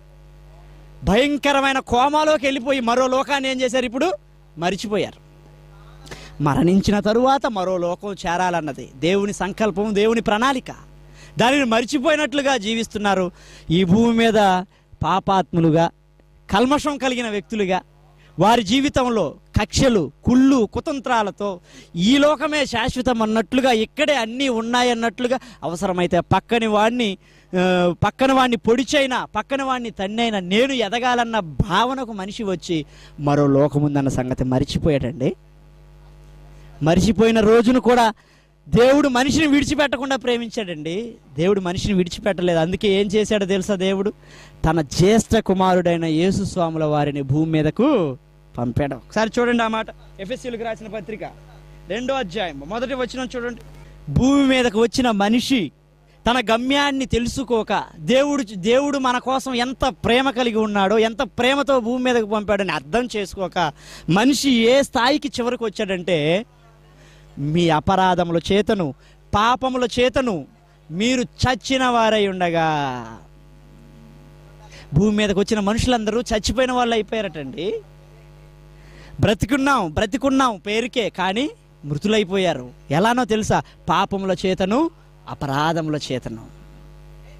భయంకరమైన కోమాలోకి వెళ్ళిపోయి మరో లోకాన్ని ఏం చేశారు ఇప్పుడు మరిచిపోయారు మరణించిన తరువాత మరో లోకం చేరాలన్నది దేవుని సంకల్పం దేవుని ప్రణాళిక దానిని మర్చిపోయినట్లుగా జీవిస్తున్నారు ఈ భూమి మీద పాపాత్ములుగా కల్మషం కలిగిన వ్యక్తులుగా వారి జీవితంలో కక్షలు కుళ్ళు కుతంత్రాలతో ఈ లోకమే శాశ్వతం అన్నట్లుగా ఇక్కడే అన్నీ ఉన్నాయన్నట్లుగా అవసరమైతే పక్కని వాడిని ఆ, పక్కన వాడిని పొడిచైనా పక్కన వాడిని తన్నైనా నేను ఎదగాలన్న భావనకు మనిషి వచ్చి మరో లోకముందన్న సంగతి మరిచిపోయాడండి మరిచిపోయిన రోజును కూడా దేవుడు మనిషిని విడిచిపెట్టకుండా ప్రేమించాడండి దేవుడు మనిషిని విడిచిపెట్టలేదు అందుకే ఏం చేశాడో తెలుసా దేవుడు తన జ్యేష్ఠ కుమారుడైన యేసు స్వాముల వారిని భూమి మీదకు పంపాడు ఒకసారి చూడండి ఆ మాట ఎఫ్ఎస్సీలకు రాసిన పత్రిక రెండో అధ్యాయం మొదటి వచ్చిన చూడండి భూమి మీదకు వచ్చిన మనిషి తన గమ్యాన్ని తెలుసుకోక దేవుడు దేవుడు మన కోసం ఎంత ప్రేమ కలిగి ఉన్నాడో ఎంత ప్రేమతో భూమి మీదకు పంపాడని అర్థం చేసుకోక మనిషి ఏ స్థాయికి చివరికి వచ్చాడంటే మీ అపరాధముల చేతను పాపముల చేతను మీరు చచ్చిన వారై ఉండగా భూమి మీదకి వచ్చిన మనుషులందరూ చచ్చిపోయిన వాళ్ళు అయిపోయారటండి బ్రతికున్నాం బ్రతికున్నాం పేరుకే కానీ మృతులైపోయారు ఎలానో తెలుసా పాపముల చేతను అపరాధముల చేతను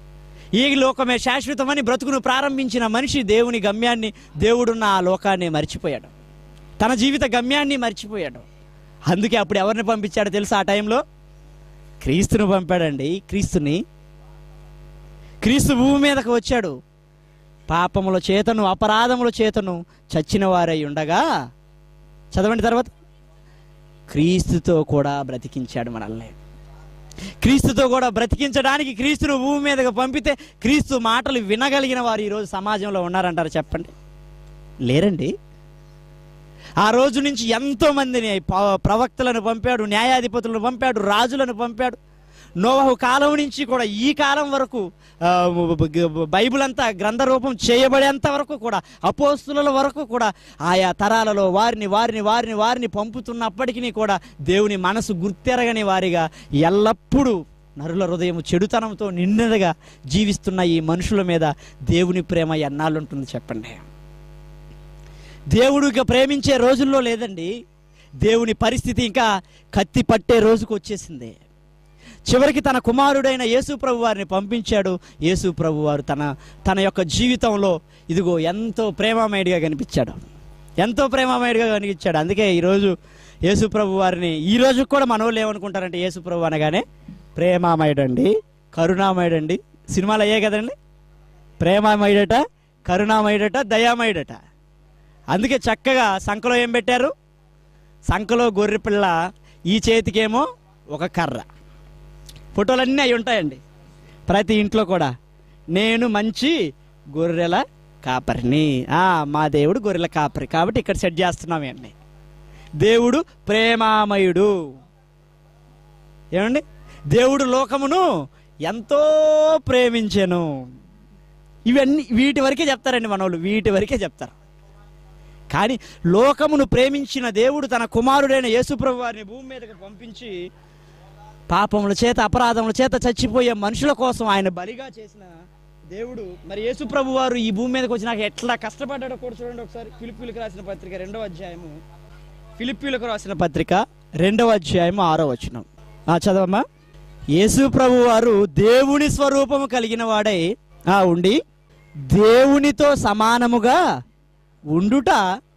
ఈ లోకమే శాశ్వతమని బ్రతుకును ప్రారంభించిన మనిషి దేవుని గమ్యాన్ని దేవుడున్న ఆ లోకాన్ని మర్చిపోయాడు తన జీవిత గమ్యాన్ని మర్చిపోయాడు అందుకే అప్పుడు ఎవరిని పంపించాడో తెలుసా ఆ టైంలో క్రీస్తును పంపాడండి క్రీస్తుని క్రీస్తు భూమి మీదకు వచ్చాడు పాపముల చేతను అపరాధముల చేతను చచ్చిన వారై ఉండగా చదవండి తర్వాత క్రీస్తుతో కూడా బ్రతికించాడు మనల్ని క్రీస్తుతో కూడా బ్రతికించడానికి క్రీస్తును భూమి మీదకు పంపితే క్రీస్తు మాటలు వినగలిగిన వారు ఈరోజు సమాజంలో ఉన్నారంటారు చెప్పండి లేరండి ఆ రోజు నుంచి ఎంతో మందిని ప- ప్రవక్తలను పంపాడు న్యాయాధిపతులను పంపాడు రాజులను పంపాడు నోవహు కాలం నుంచి కూడా ఈ కాలం వరకు ఆ, బైబిల్ అంతా గ్రంథ రూపం చేయబడేంత వరకు కూడా అపోస్తుల వరకు కూడా ఆయా తరాలలో వారిని వారిని వారిని వారిని పంపుతున్నప్పటికీ కూడా దేవుని మనసు గుర్తెరగని వారిగా ఎల్లప్పుడూ నరుల హృదయం చెడుతనంతో నిండినగా జీవిస్తున్న ఈ మనుషుల మీద దేవుని ప్రేమ ఎన్నాళ్ళు ఉంటుంది చెప్పండి దేవుడు ఇక ప్రేమించే రోజుల్లో లేదండి దేవుని పరిస్థితి ఇంకా కత్తి పట్టే రోజుకు వచ్చేసింది చివరికి తన కుమారుడైన యేసు ప్రభు వారిని పంపించాడు యేసు ప్రభు వారు తన తన యొక్క జీవితంలో ఇదిగో ఎంతో ప్రేమమయుడిగా కనిపించాడు ఎంతో ప్రేమమయుడిగా కనిపించాడు అందుకే ఈరోజు యేసు ప్రభు వారిని ఈ రోజు కూడా మనోళ్ళు ఏమనుకుంటారంటే యేసు ప్రభు అనగానే ప్రేమామయుడండి కరుణామయుడండి సినిమాలు అయ్యాయి కదండి ప్రేమామయుడట కరుణామయుడట దయామయుడట అందుకే చక్కగా సంకలో ఏం పెట్టారు సంకలో గొర్రె పిల్ల ఈ చేతికేమో ఒక కర్ర ఫోటోలన్నీ అవి ఉంటాయండి ప్రతి ఇంట్లో కూడా నేను మంచి గొర్రెల కాపరిని ఆ, మా దేవుడు గొర్రెల కాపరి కాబట్టి ఇక్కడ సెట్ చేస్తున్నాం అండి దేవుడు ప్రేమామయుడు ఏమండి దేవుడు లోకమును ఎంతో ప్రేమించెను ఇవన్నీ వీటి వరకే చెప్తారండి మనోళ్ళు వీటి వరకే చెప్తారు కానీ లోకమును ప్రేమించిన దేవుడు తన కుమారుడైన యేసుప్రభు వారిని భూమి మీదకి పంపించి పాపముల చేత అపరాధముల చేత చచ్చిపోయే మనుషుల కోసం ఆయన బలిగా చేసిన దేవుడు మరి యేసుప్రభు వారు ఈ భూమి మీదకి వచ్చినాక ఎట్లా కష్టపడ్డాడో కూడా చూడండి ఒకసారి ఫిలిప్పీలకు రాసిన పత్రిక రెండవ అధ్యాయము ఫిలిప్పీలకు రాసిన పత్రిక రెండవ అధ్యాయము ఆరో వచనం ఆ చదవమ్మా యేసు ప్రభు వారు దేవుని స్వరూపము కలిగిన వాడై ఆ ఉండి దేవునితో సమానముగా ఉండుట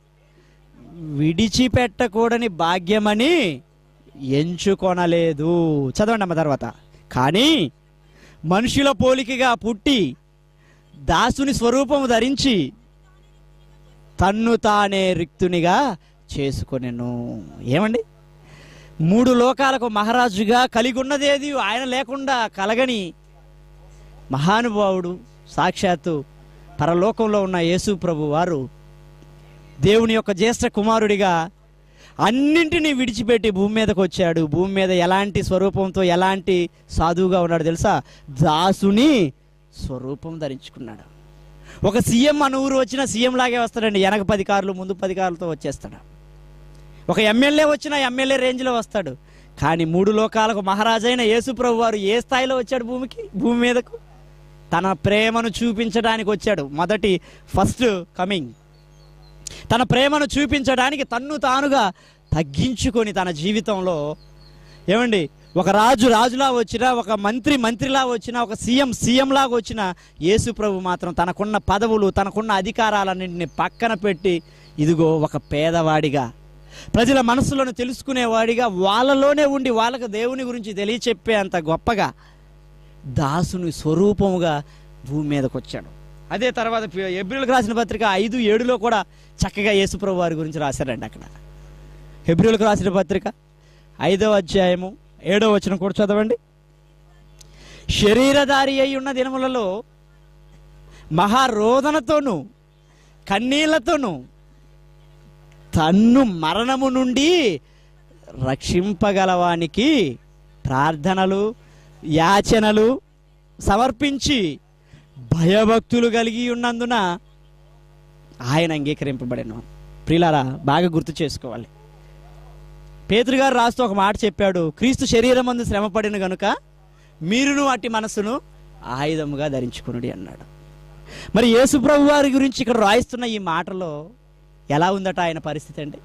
విడిచిపెట్టకూడని భాగ్యమని ఎంచుకొనలేదు చదవండి అమ్మ తర్వాత కానీ మనుషుల పోలికగా పుట్టి దాసుని స్వరూపము ధరించి తన్ను తానే రిక్తునిగా చేసుకొనెను ఏమండి మూడు లోకాలకు మహారాజుగా కలిగి ఉన్నదేది ఆయన లేకుండా కలగని మహానుభావుడు సాక్షాత్తు పరలోకంలో ఉన్న యేసు ప్రభు వారు దేవుని యొక్క జ్యేష్ఠ కుమారుడిగా అన్నింటినీ విడిచిపెట్టి భూమి మీదకి వచ్చాడు భూమి మీద ఎలాంటి స్వరూపంతో ఎలాంటి సాధువుగా ఉన్నాడు తెలుసా దాసుని స్వరూపం ధరించుకున్నాడు ఒక సీఎం మన ఊరు వచ్చిన సీఎం లాగే వస్తాడండి వెనక పది కార్లు ముందు పది కార్లతో వచ్చేస్తాడు ఒక ఎమ్మెల్యే వచ్చిన ఎమ్మెల్యే రేంజ్లో వస్తాడు కానీ మూడు లోకాలకు మహారాజైన యేసుప్రభు వారు ఏ స్థాయిలో వచ్చాడు భూమికి భూమి మీదకు తన ప్రేమను చూపించడానికి వచ్చాడు మొదటి ఫస్ట్ కమింగ్ తన ప్రేమను చూపించడానికి తన్ను తానుగా తగ్గించుకొని తన జీవితంలో ఏమండి ఒక రాజు రాజులా వచ్చినా ఒక మంత్రి మంత్రిలా వచ్చినా ఒక సీఎం సీఎంలాగా వచ్చిన యేసు ప్రభు మాత్రం తనకున్న పదవులు తనకున్న అధికారాలన్నింటినీ పక్కన పెట్టి ఇదిగో ఒక పేదవాడిగా ప్రజల మనసులను తెలుసుకునేవాడిగా వాళ్ళలోనే ఉండి వాళ్ళకు దేవుని గురించి తెలియచెప్పే అంత గొప్పగా దాసుని స్వరూపముగా భూమి మీదకి వచ్చాడు అదే తర్వాత ఎబ్రిల్కి రాసిన పత్రిక ఐదు ఏడులో కూడా చక్కగా యేసుప్రభు వారి గురించి రాశారండి అక్కడ హెబ్రిల్కి రాసిన పత్రిక ఐదవ అధ్యాయము ఏడవ వచనం కూడా చదవండి శరీరధారి అయి ఉన్న దినములలో మహారోదనతోనూ కన్నీళ్లతోనూ తన్ను మరణము నుండి రక్షింపగలవానికి ప్రార్థనలు యాచనలు సమర్పించి భయభక్తులు కలిగి ఉన్నందున ఆయన అంగీకరింపబడను ప్రిలారా బాగా గుర్తు చేసుకోవాలి పేతురు గారు రాస్తూ ఒక మాట చెప్పాడు క్రీస్తు శరీరం మందు శ్రమపడిన గనుక మీరును అట్టి మనస్సును ఆయుధముగా ధరించుకునుడి అన్నాడు మరి యేసుప్రభు వారి గురించి ఇక్కడ రాయిస్తున్న ఈ మాటలో ఎలా ఉందట ఆయన పరిస్థితి అండి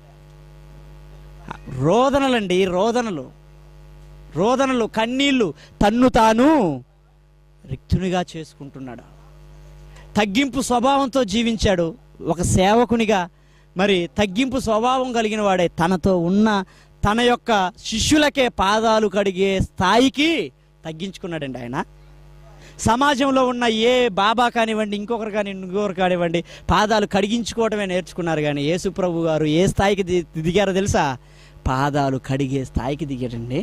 రోదనలండి రోదనలు రోదనలు కన్నీళ్లు తన్ను తాను రిక్తునిగా చేసుకుంటున్నాడు తగ్గింపు స్వభావంతో జీవించాడు ఒక సేవకునిగా మరి తగ్గింపు స్వభావం కలిగిన వాడే తనతో ఉన్న తన యొక్క శిష్యులకే పాదాలు కడిగే స్థాయికి తగ్గించుకున్నాడండి ఆయన సమాజంలో ఉన్న ఏ బాబా కానివ్వండి ఇంకొకరు కానీ ఇంకొకరు కానివ్వండి పాదాలు కడిగించుకోవడమే నేర్చుకున్నారు కానీ యేసు ప్రభు గారు ఏ స్థాయికి ది- దిగారో తెలుసా పాదాలు కడిగే స్థాయికి దిగాడండి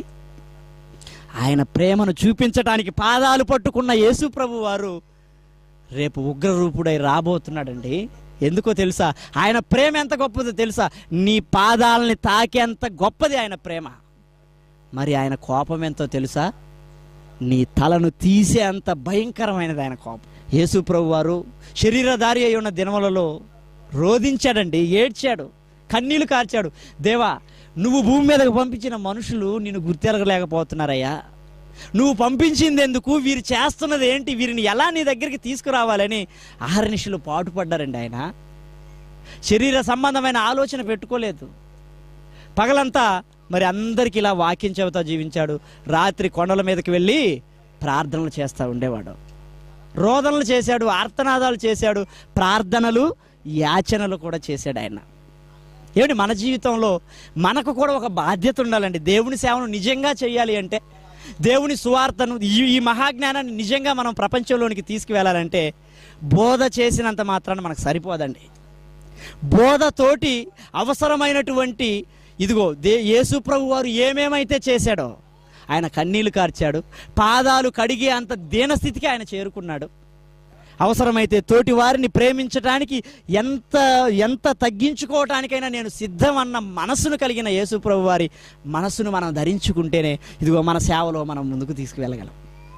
ఆయన ప్రేమను చూపించడానికి పాదాలు పట్టుకున్న యేసు ప్రభు వారు రేపు ఉగ్రరూపుడై రాబోతున్నాడండి ఎందుకో తెలుసా ఆయన ప్రేమ ఎంత గొప్పదో తెలుసా నీ పాదాలని తాకేంత గొప్పది ఆయన ప్రేమ మరి ఆయన కోపం ఎంతో తెలుసా నీ తలను తీసే అంత భయంకరమైనది ఆయన కోపం యేసు ప్రభు వారు శరీరధారి అయి ఉన్న దినములలో రోధించాడండి ఏడ్చాడు కన్నీళ్లు కార్చాడు దేవా నువ్వు భూమి మీదకు పంపించిన మనుషులు నిన్ను గుర్తెరగలేకపోతున్నారయ్యా నువ్వు పంపించింది ఎందుకు వీరు చేస్తున్నది ఏంటి వీరిని ఎలా నీ దగ్గరికి తీసుకురావాలని ఆహర్నిశలు పాటుపడ్డారండి ఆయన శరీర సంబంధమైన ఆలోచన పెట్టుకోలేదు పగలంతా మరి అందరికి ఇలా వాక్యం చెబుతా జీవించాడు రాత్రి కొండల మీదకి వెళ్ళి ప్రార్థనలు చేస్తూ ఉండేవాడు రోదనలు చేశాడు ఆర్తనాదాలు చేశాడు ప్రార్థనలు యాచనలు కూడా చేశాడు ఆయన ఏమిటి మన జీవితంలో మనకు కూడా ఒక బాధ్యత ఉండాలండి దేవుని సేవను నిజంగా చేయాలి అంటే దేవుని సువార్తను ఈ ఈ మహాజ్ఞానాన్ని నిజంగా మనం ప్రపంచంలోనికి తీసుకువెళ్ళాలంటే బోధ చేసినంత మాత్రాన మనకు సరిపోదండి బోధతోటి అవసరమైనటువంటి ఇదిగో దే యేసు ప్రభు వారు ఏమేమైతే చేశాడో ఆయన కన్నీళ్లు కార్చాడు పాదాలు కడిగే అంత దీనస్థితికి ఆయన చేరుకున్నాడు అవసరమైతే తోటి వారిని ప్రేమించడానికి ఎంత ఎంత తగ్గించుకోవటానికైనా నేను సిద్ధం అన్న మనసును కలిగిన యేసు ప్రభు వారి మనసును మనం ధరించుకుంటేనే ఇదిగో మన సేవలో మనం ముందుకు తీసుకువెళ్ళగలం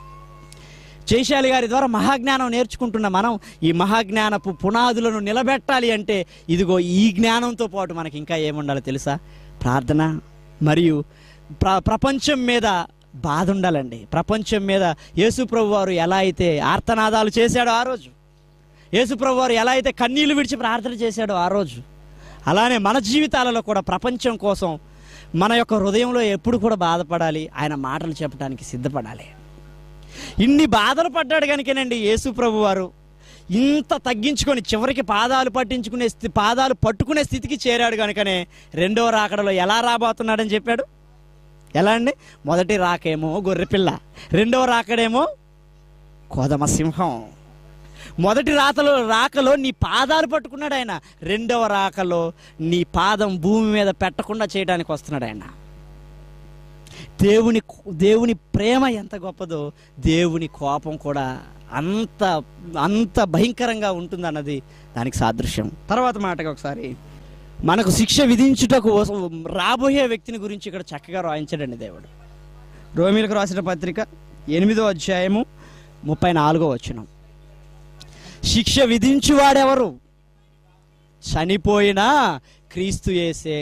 జయశాలి గారి ద్వారా మహాజ్ఞానం నేర్చుకుంటున్న మనం ఈ మహాజ్ఞానపు పునాదులను నిలబెట్టాలి అంటే ఇదిగో ఈ జ్ఞానంతో పాటు మనకి ఇంకా ఏముండాలో తెలుసా ప్రార్థన మరియు ప్ర ప్రపంచం మీద బాధ ఉండాలండి ప్రపంచం మీద యేసుప్రభు వారు ఎలా అయితే ఆర్తనాదాలు చేశాడో ఆ రోజు యేసుప్రభు వారు ఎలా అయితే కన్నీళ్లు విడిచి ప్రార్థన చేశాడో ఆ రోజు అలానే మన జీవితాలలో కూడా ప్రపంచం కోసం మన యొక్క హృదయంలో ఎప్పుడు కూడా బాధపడాలి ఆయన మాటలు చెప్పడానికి సిద్ధపడాలి ఇన్ని బాధలు పడ్డాడు కనుకనండి యేసు ప్రభు వారు ఇంత తగ్గించుకొని చివరికి పాదాలు పట్టించుకునే స్థి పాదాలు పట్టుకునే స్థితికి చేరాడు కనుకనే రెండో రాకడలో ఎలా రాబోతున్నాడని చెప్పాడు ఎలా అండి మొదటి రాకేమో గొర్రెపిల్ల రెండో రాకడేమో కోదమ సింహం మొదటి రాతలో రాకలో నీ పాదాలు పట్టుకున్నాడు ఆయన రెండవ రాకలో నీ పాదం భూమి మీద పెట్టకుండా చేయడానికి వస్తున్నాడు ఆయన దేవుని దేవుని ప్రేమ ఎంత గొప్పదో దేవుని కోపం కూడా అంత అంత భయంకరంగా ఉంటుందన్నది దానికి సాదృశ్యం తర్వాత మాటకి ఒకసారి మనకు శిక్ష విధించుటకు వస- రాబోయే వ్యక్తిని గురించి ఇక్కడ చక్కగా రాయించాడండి దేవుడు రోమిలకు రాసిన పత్రిక ఎనిమిదో అధ్యాయము ముప్పై నాలుగో వచనం శిక్ష విధించువాడెవరు చనిపోయినా క్రీస్తు యేసే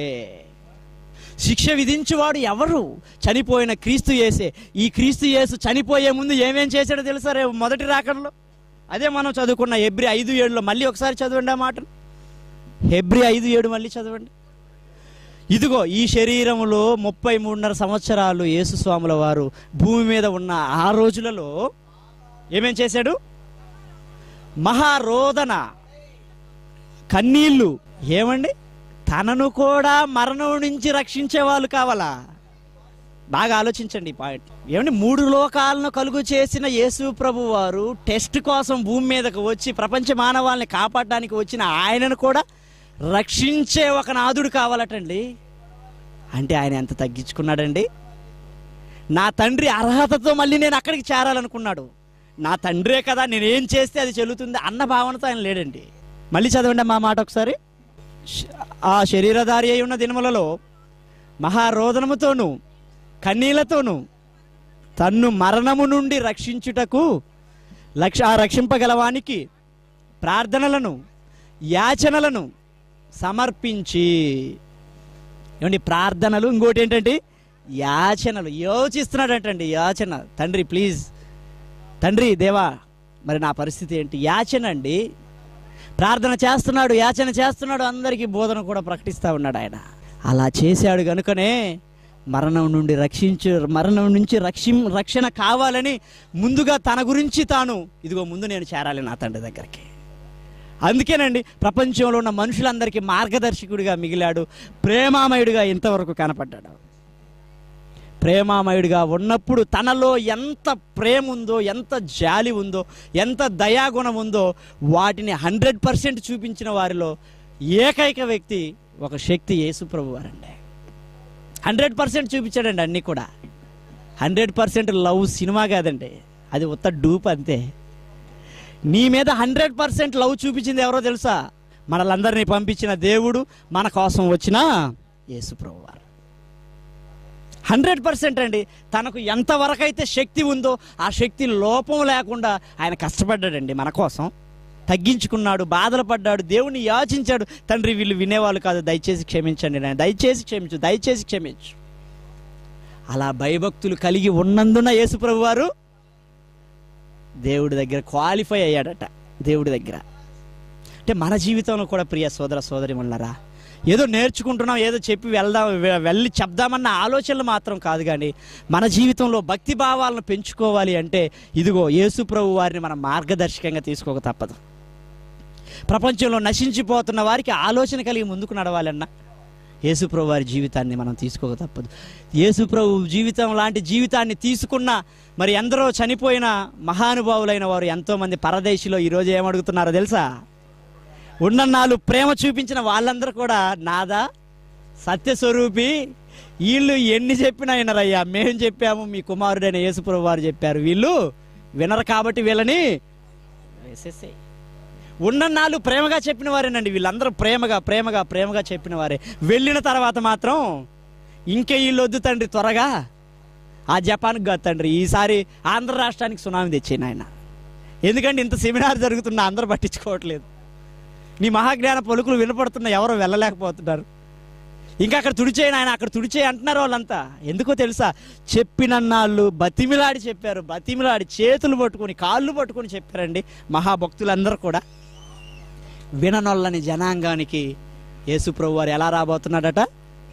శిక్ష విధించువాడు ఎవరు చనిపోయిన క్రీస్తు యేసే ఈ క్రీస్తు యేసు చనిపోయే ముందు ఏమేం చేశాడో తెలుసా రేపు మొదటి రాకడలో అదే మనం చదువుకున్న హెబ్రి ఐదు ఏడులో మళ్ళీ ఒకసారి చదవండి ఆ మాటను హెబ్రి ఐదు ఏడు మళ్ళీ చదవండి ఇదిగో ఈ శరీరములో ముప్పై మూడున్నర సంవత్సరాలు యేసుస్వాముల వారు భూమి మీద ఉన్న ఆ రోజులలో ఏమేం చేశాడు మహారోదన కన్నీళ్ళు ఏమండి తనను కూడా మరణం నుంచి రక్షించే వాళ్ళు కావాలా బాగా ఆలోచించండి ఈ పాయింట్ ఏమండి మూడు లోకాలను కలుగు చేసిన యేసు ప్రభు వారు టెస్ట్ కోసం భూమి మీదకు వచ్చి ప్రపంచ మానవాళ్ళని కాపాడడానికి వచ్చిన ఆయనను కూడా రక్షించే ఒక నాదుడు కావాలటండి అంటే ఆయన ఎంత తగ్గించుకున్నాడండి నా తండ్రి అర్హతతో మళ్ళీ నేను అక్కడికి చేరాలనుకున్నాడు నా తండ్రే కదా నేనేం చేస్తే అది చెల్లుతుంది అన్న భావనతో ఆయన లేడండి మళ్ళీ చదవండి మా మాట ఒకసారి శ- ఆ శరీరధారి అయి ఉన్న దినములలో మహారోదనముతోనూ కన్నీళ్లతోనూ తన్ను మరణము నుండి రక్షించుటకు లక్ష ఆ రక్షింపగలవానికి ప్రార్థనలను యాచనలను సమర్పించి ఏమండి ప్రార్థనలు ఇంకోటి ఏంటంటే యాచనలు యోచిస్తున్నాడంటండి యాచన తండ్రి ప్లీజ్ తండ్రి దేవా మరి నా పరిస్థితి ఏంటి యాచన అండి ప్రార్థన చేస్తున్నాడు యాచన చేస్తున్నాడు అందరికీ బోధన కూడా ప్రకటిస్తూ ఉన్నాడు ఆయన అలా చేశాడు కనుకనే మరణం నుండి రక్షించు మరణం నుంచి రక్షి రక్షణ కావాలని ముందుగా తన గురించి తాను ఇదిగో ముందు నేను చేరాలి నా తండ్రి దగ్గరికి అందుకేనండి ప్రపంచంలో ఉన్న మనుషులందరికీ మార్గదర్శకుడిగా మిగిలాడు ప్రేమామయుడిగా ఇంతవరకు కనపడ్డాడు ప్రేమామయుడిగా ఉన్నప్పుడు తనలో ఎంత ప్రేమ ఉందో ఎంత జాలి ఉందో ఎంత దయాగుణం ఉందో వాటిని హండ్రెడ్ పర్సెంట్ చూపించిన వారిలో ఏకైక వ్యక్తి ఒక శక్తి యేసుప్రభు వారండి హండ్రెడ్ పర్సెంట్ చూపించాడండి అన్నీ కూడా హండ్రెడ్ పర్సెంట్ లవ్ సినిమా కాదండి అది ఉత్త డూప్ అంతే నీ మీద హండ్రెడ్ పర్సెంట్ లవ్ చూపించింది ఎవరో తెలుసా మనలందరినీ పంపించిన దేవుడు మన కోసం వచ్చిన యేసుప్రభు వారు హండ్రెడ్ పర్సెంట్ అండి తనకు ఎంతవరకు అయితే శక్తి ఉందో ఆ శక్తి లోపం లేకుండా ఆయన కష్టపడ్డాడండి మన కోసం తగ్గించుకున్నాడు బాధలు పడ్డాడు దేవుని యాచించాడు తండ్రి వీళ్ళు వినేవాళ్ళు కాదు దయచేసి క్షమించండి నేను దయచేసి క్షమించు దయచేసి క్షమించు అలా భయభక్తులు కలిగి ఉన్నందున యేసుప్రభు వారు దేవుడి దగ్గర క్వాలిఫై అయ్యాడట దేవుడి దగ్గర అంటే మన జీవితంలో కూడా ప్రియ సోదర సోదరి ఉన్నారా ఏదో నేర్చుకుంటున్నాం ఏదో చెప్పి వెళ్దాం వె- వెళ్ళి చెప్దామన్న ఆలోచనలు మాత్రం కాదు కానీ మన జీవితంలో భక్తి భావాలను పెంచుకోవాలి అంటే ఇదిగో యేసు ప్రభు వారిని మనం మార్గదర్శకంగా తీసుకోక తప్పదు ప్రపంచంలో నశించిపోతున్న వారికి ఆలోచన కలిగి ముందుకు నడవాలన్నా యేసుప్రభు వారి జీవితాన్ని మనం తీసుకోక తప్పదు యేసుప్రభు జీవితం లాంటి జీవితాన్ని తీసుకున్న మరి ఎందరో చనిపోయిన మహానుభావులైన వారు ఎంతోమంది పరదేశిలో ఈరోజు ఏమడుగుతున్నారో తెలుసా ఉన్నన్నాళ్ళు ప్రేమ చూపించిన వాళ్ళందరూ కూడా నాదా సత్యస్వరూపి వీళ్ళు ఎన్ని చెప్పినా వినరయ్యా మేము చెప్పాము మీ కుమారుడైన యేసుప్రభు వారు చెప్పారు వీళ్ళు వినరు కాబట్టి వీళ్ళని వేసేసేయ్ ఉన్నన్నాళ్ళు ప్రేమగా చెప్పిన వారేనండి వీళ్ళందరూ ప్రేమగా ప్రేమగా ప్రేమగా చెప్పిన వారే వెళ్ళిన తర్వాత మాత్రం ఇంకే వీళ్ళు వద్దు తండ్రి త్వరగా ఆ జపాన్కి కాదు తండ్రి ఈసారి ఆంధ్ర రాష్ట్రానికి సునామీ తెచ్చాను ఆయన ఎందుకంటే ఇంత సెమినార్ జరుగుతున్నా అందరూ పట్టించుకోవట్లేదు నీ మహాజ్ఞాన పలుకులు వినపడుతున్నా ఎవరో వెళ్ళలేకపోతున్నారు ఇంకా అక్కడ తుడిచేయని ఆయన అక్కడ తుడిచేయి అంటున్నారు వాళ్ళంతా ఎందుకో తెలుసా చెప్పినన్నాళ్ళు బతిమిలాడి చెప్పారు బతిమిలాడి చేతులు పట్టుకొని కాళ్ళు పట్టుకొని చెప్పారండి మహాభక్తులందరూ కూడా విననొల్లని జనాంగానికి యేసుప్రభు వారు ఎలా రాబోతున్నాడట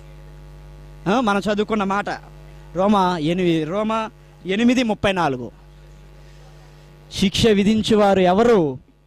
ఆ, మనం చదువుకున్న మాట రోమా ఎనిమిది రోమా ఎనిమిది ముప్పై నాలుగు శిక్ష విధించేవారు ఎవరు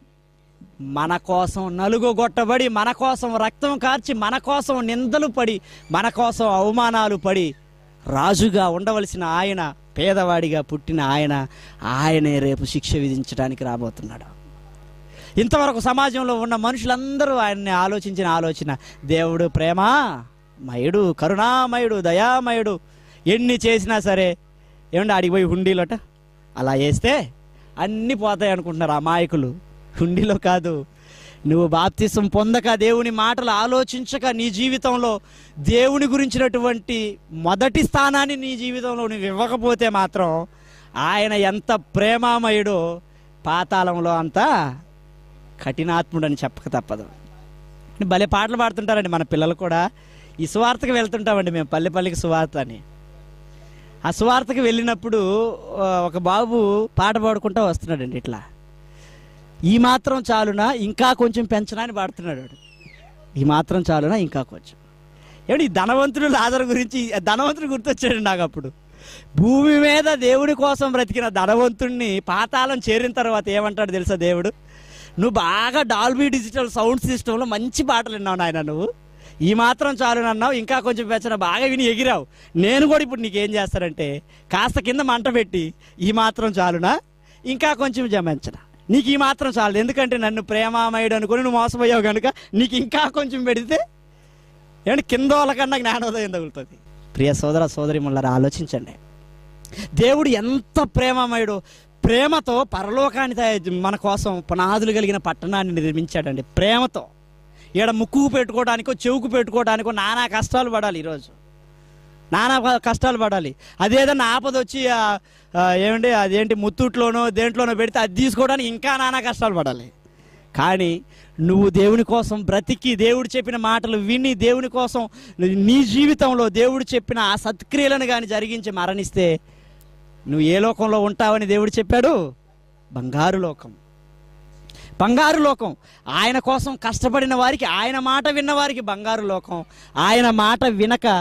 మన కోసం నలుగుగొట్టబడి మన కోసం రక్తం కార్చి మన కోసం నిందలు పడి మన కోసం అవమానాలు పడి రాజుగా ఉండవలసిన ఆయన పేదవాడిగా పుట్టిన ఆయన ఆయనే రేపు శిక్ష విధించడానికి రాబోతున్నాడు ఇంతవరకు సమాజంలో ఉన్న మనుషులందరూ ఆయన్ని ఆలోచించిన ఆలోచన దేవుడు ప్రేమ మయుడు కరుణామయుడు దయామయుడు ఎన్ని చేసినా సరే ఏమండి ఆడికి పోయి హుండీలోట అలా వేస్తే అన్నీ పోతాయి అనుకుంటున్నారు అమాయకులు హుండీలో కాదు నువ్వు బాప్తిసం పొందక దేవుని మాటలు ఆలోచించక నీ జీవితంలో దేవుని గురించినటువంటి మొదటి స్థానాన్ని నీ జీవితంలో నువ్వు ఇవ్వకపోతే మాత్రం ఆయన ఎంత ప్రేమామయుడో పాతాళంలో అంతా కఠినాత్ముడు అని చెప్పక తప్పదు భలే పాటలు పాడుతుంటారండి మన పిల్లలు కూడా ఈ సువార్తకు వెళ్తుంటామండి మేము పల్లె పల్లెకి సువార్త అని ఆ సువార్తకు వెళ్ళినప్పుడు ఆ, ఒక బాబు పాట పాడుకుంటూ వస్తున్నాడండి ఇట్లా ఈ మాత్రం చాలునా ఇంకా కొంచెం పెంచనా అని పాడుతున్నాడు వాడు. ఈ మాత్రం చాలునా ఇంకా కొంచెం ఏమండి ఈ ధనవంతుడు లాజర్ గురించి ధనవంతుడు గుర్తొచ్చాడు నాకు అప్పుడు భూమి మీద దేవుడి కోసం బ్రతికిన ధనవంతుణ్ణి పాతాళం చేరిన తర్వాత ఏమంటాడు తెలుసా దేవుడు నువ్వు బాగా డాల్బీ డిజిటల్ సౌండ్ సిస్టంలో మంచి పాటలు విన్నావు నాయన నువ్వు ఈ మాత్రం చాలు అన్నావు ఇంకా కొంచెం పెంచిన బాగా విని ఎగిరావు నేను కూడా ఇప్పుడు నీకేం చేస్తానంటే కాస్త కింద మంట పెట్టి ఈ మాత్రం చాలునా ఇంకా కొంచెం జమించన నీకు ఈ మాత్రం చాలు ఎందుకంటే నన్ను ప్రేమామయుడు అనుకుని నువ్వు మోసపోయావు కనుక నీకు ఇంకా కొంచెం పెడితే ఏమంటే కింద వాళ్ళకన్నా జ్ఞానోదయం తగులుతుంది ప్రియ సోదర సోదరి ముళ్ళారా ఆలోచించండి దేవుడు ఎంత ప్రేమమయుడు ప్రేమతో పరలోకాన్ని తయ- మన కోసం పునాదులు కలిగిన పట్టణాన్ని నిర్మించాడండి ప్రేమతో ఈడ ముక్కుకు పెట్టుకోవడానికో చెవుకు పెట్టుకోవడానికో నానా కష్టాలు పడాలి ఈరోజు నానా క- కష్టాలు పడాలి అదేదన్నా ఆపద వచ్చి ఆ, ఆ, ఏమండి అదేంటి ముత్తూట్లోనో దేంట్లోనో పెడితే అది తీసుకోవడానికి ఇంకా నానా కష్టాలు పడాలి కానీ నువ్వు దేవుని కోసం బ్రతికి దేవుడు చెప్పిన మాటలు విని దేవుని కోసం నీ జీవితంలో దేవుడు చెప్పిన ఆ సత్క్రియలను కానీ జరిగించి మరణిస్తే నువ్వు ఏ లోకంలో ఉంటావని దేవుడు చెప్పాడు బంగారు లోకం బంగారు లోకం ఆయన కోసం కష్టపడిన వారికి ఆయన మాట విన్న వారికి బంగారు లోకం ఆయన మాట వినక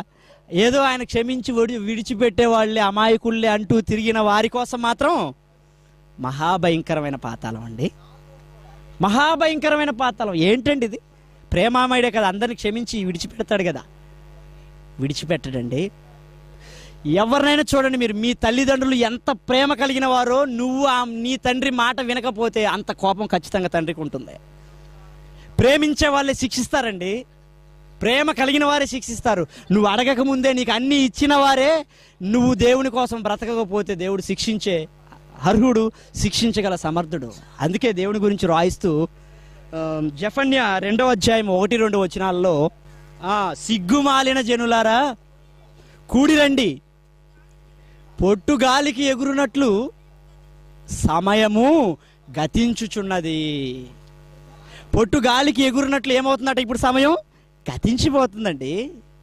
ఏదో ఆయన క్షమించి విడి విడిచిపెట్టే వాళ్ళే అమాయకుళ్ళే అంటూ తిరిగిన వారి కోసం మాత్రం మహాభయంకరమైన పాతాళం అండి మహాభయంకరమైన పాతాళం ఏంటండి ఇది ప్రేమామయుడే కదా అందరిని క్షమించి విడిచిపెడతాడు కదా విడిచిపెట్టడండి ఎవరినైనా చూడండి మీరు మీ తల్లిదండ్రులు ఎంత ప్రేమ కలిగిన వారో నువ్వు ఆ నీ తండ్రి మాట వినకపోతే అంత కోపం ఖచ్చితంగా తండ్రికి ఉంటుంది ప్రేమించే వాళ్ళే శిక్షిస్తారండి ప్రేమ కలిగిన వారే శిక్షిస్తారు నువ్వు అడగక ముందే నీకు అన్ని ఇచ్చిన వారే నువ్వు దేవుని కోసం బ్రతకకపోతే దేవుడు శిక్షించే అర్హుడు శిక్షించగల సమర్థుడు అందుకే దేవుని గురించి రాయిస్తూ ఆ, జఫన్య రెండవ అధ్యాయం ఒకటి రెండు వచనాల్లో ఆ, సిగ్గుమాలిన జనులారా కూడిరండి పొట్టుగాలికి ఎగురునట్లు సమయము గతించుచున్నది పొట్టు గాలికి ఎగురునట్లు ఏమవుతుందట ఇప్పుడు సమయం గతించిపోతుందండి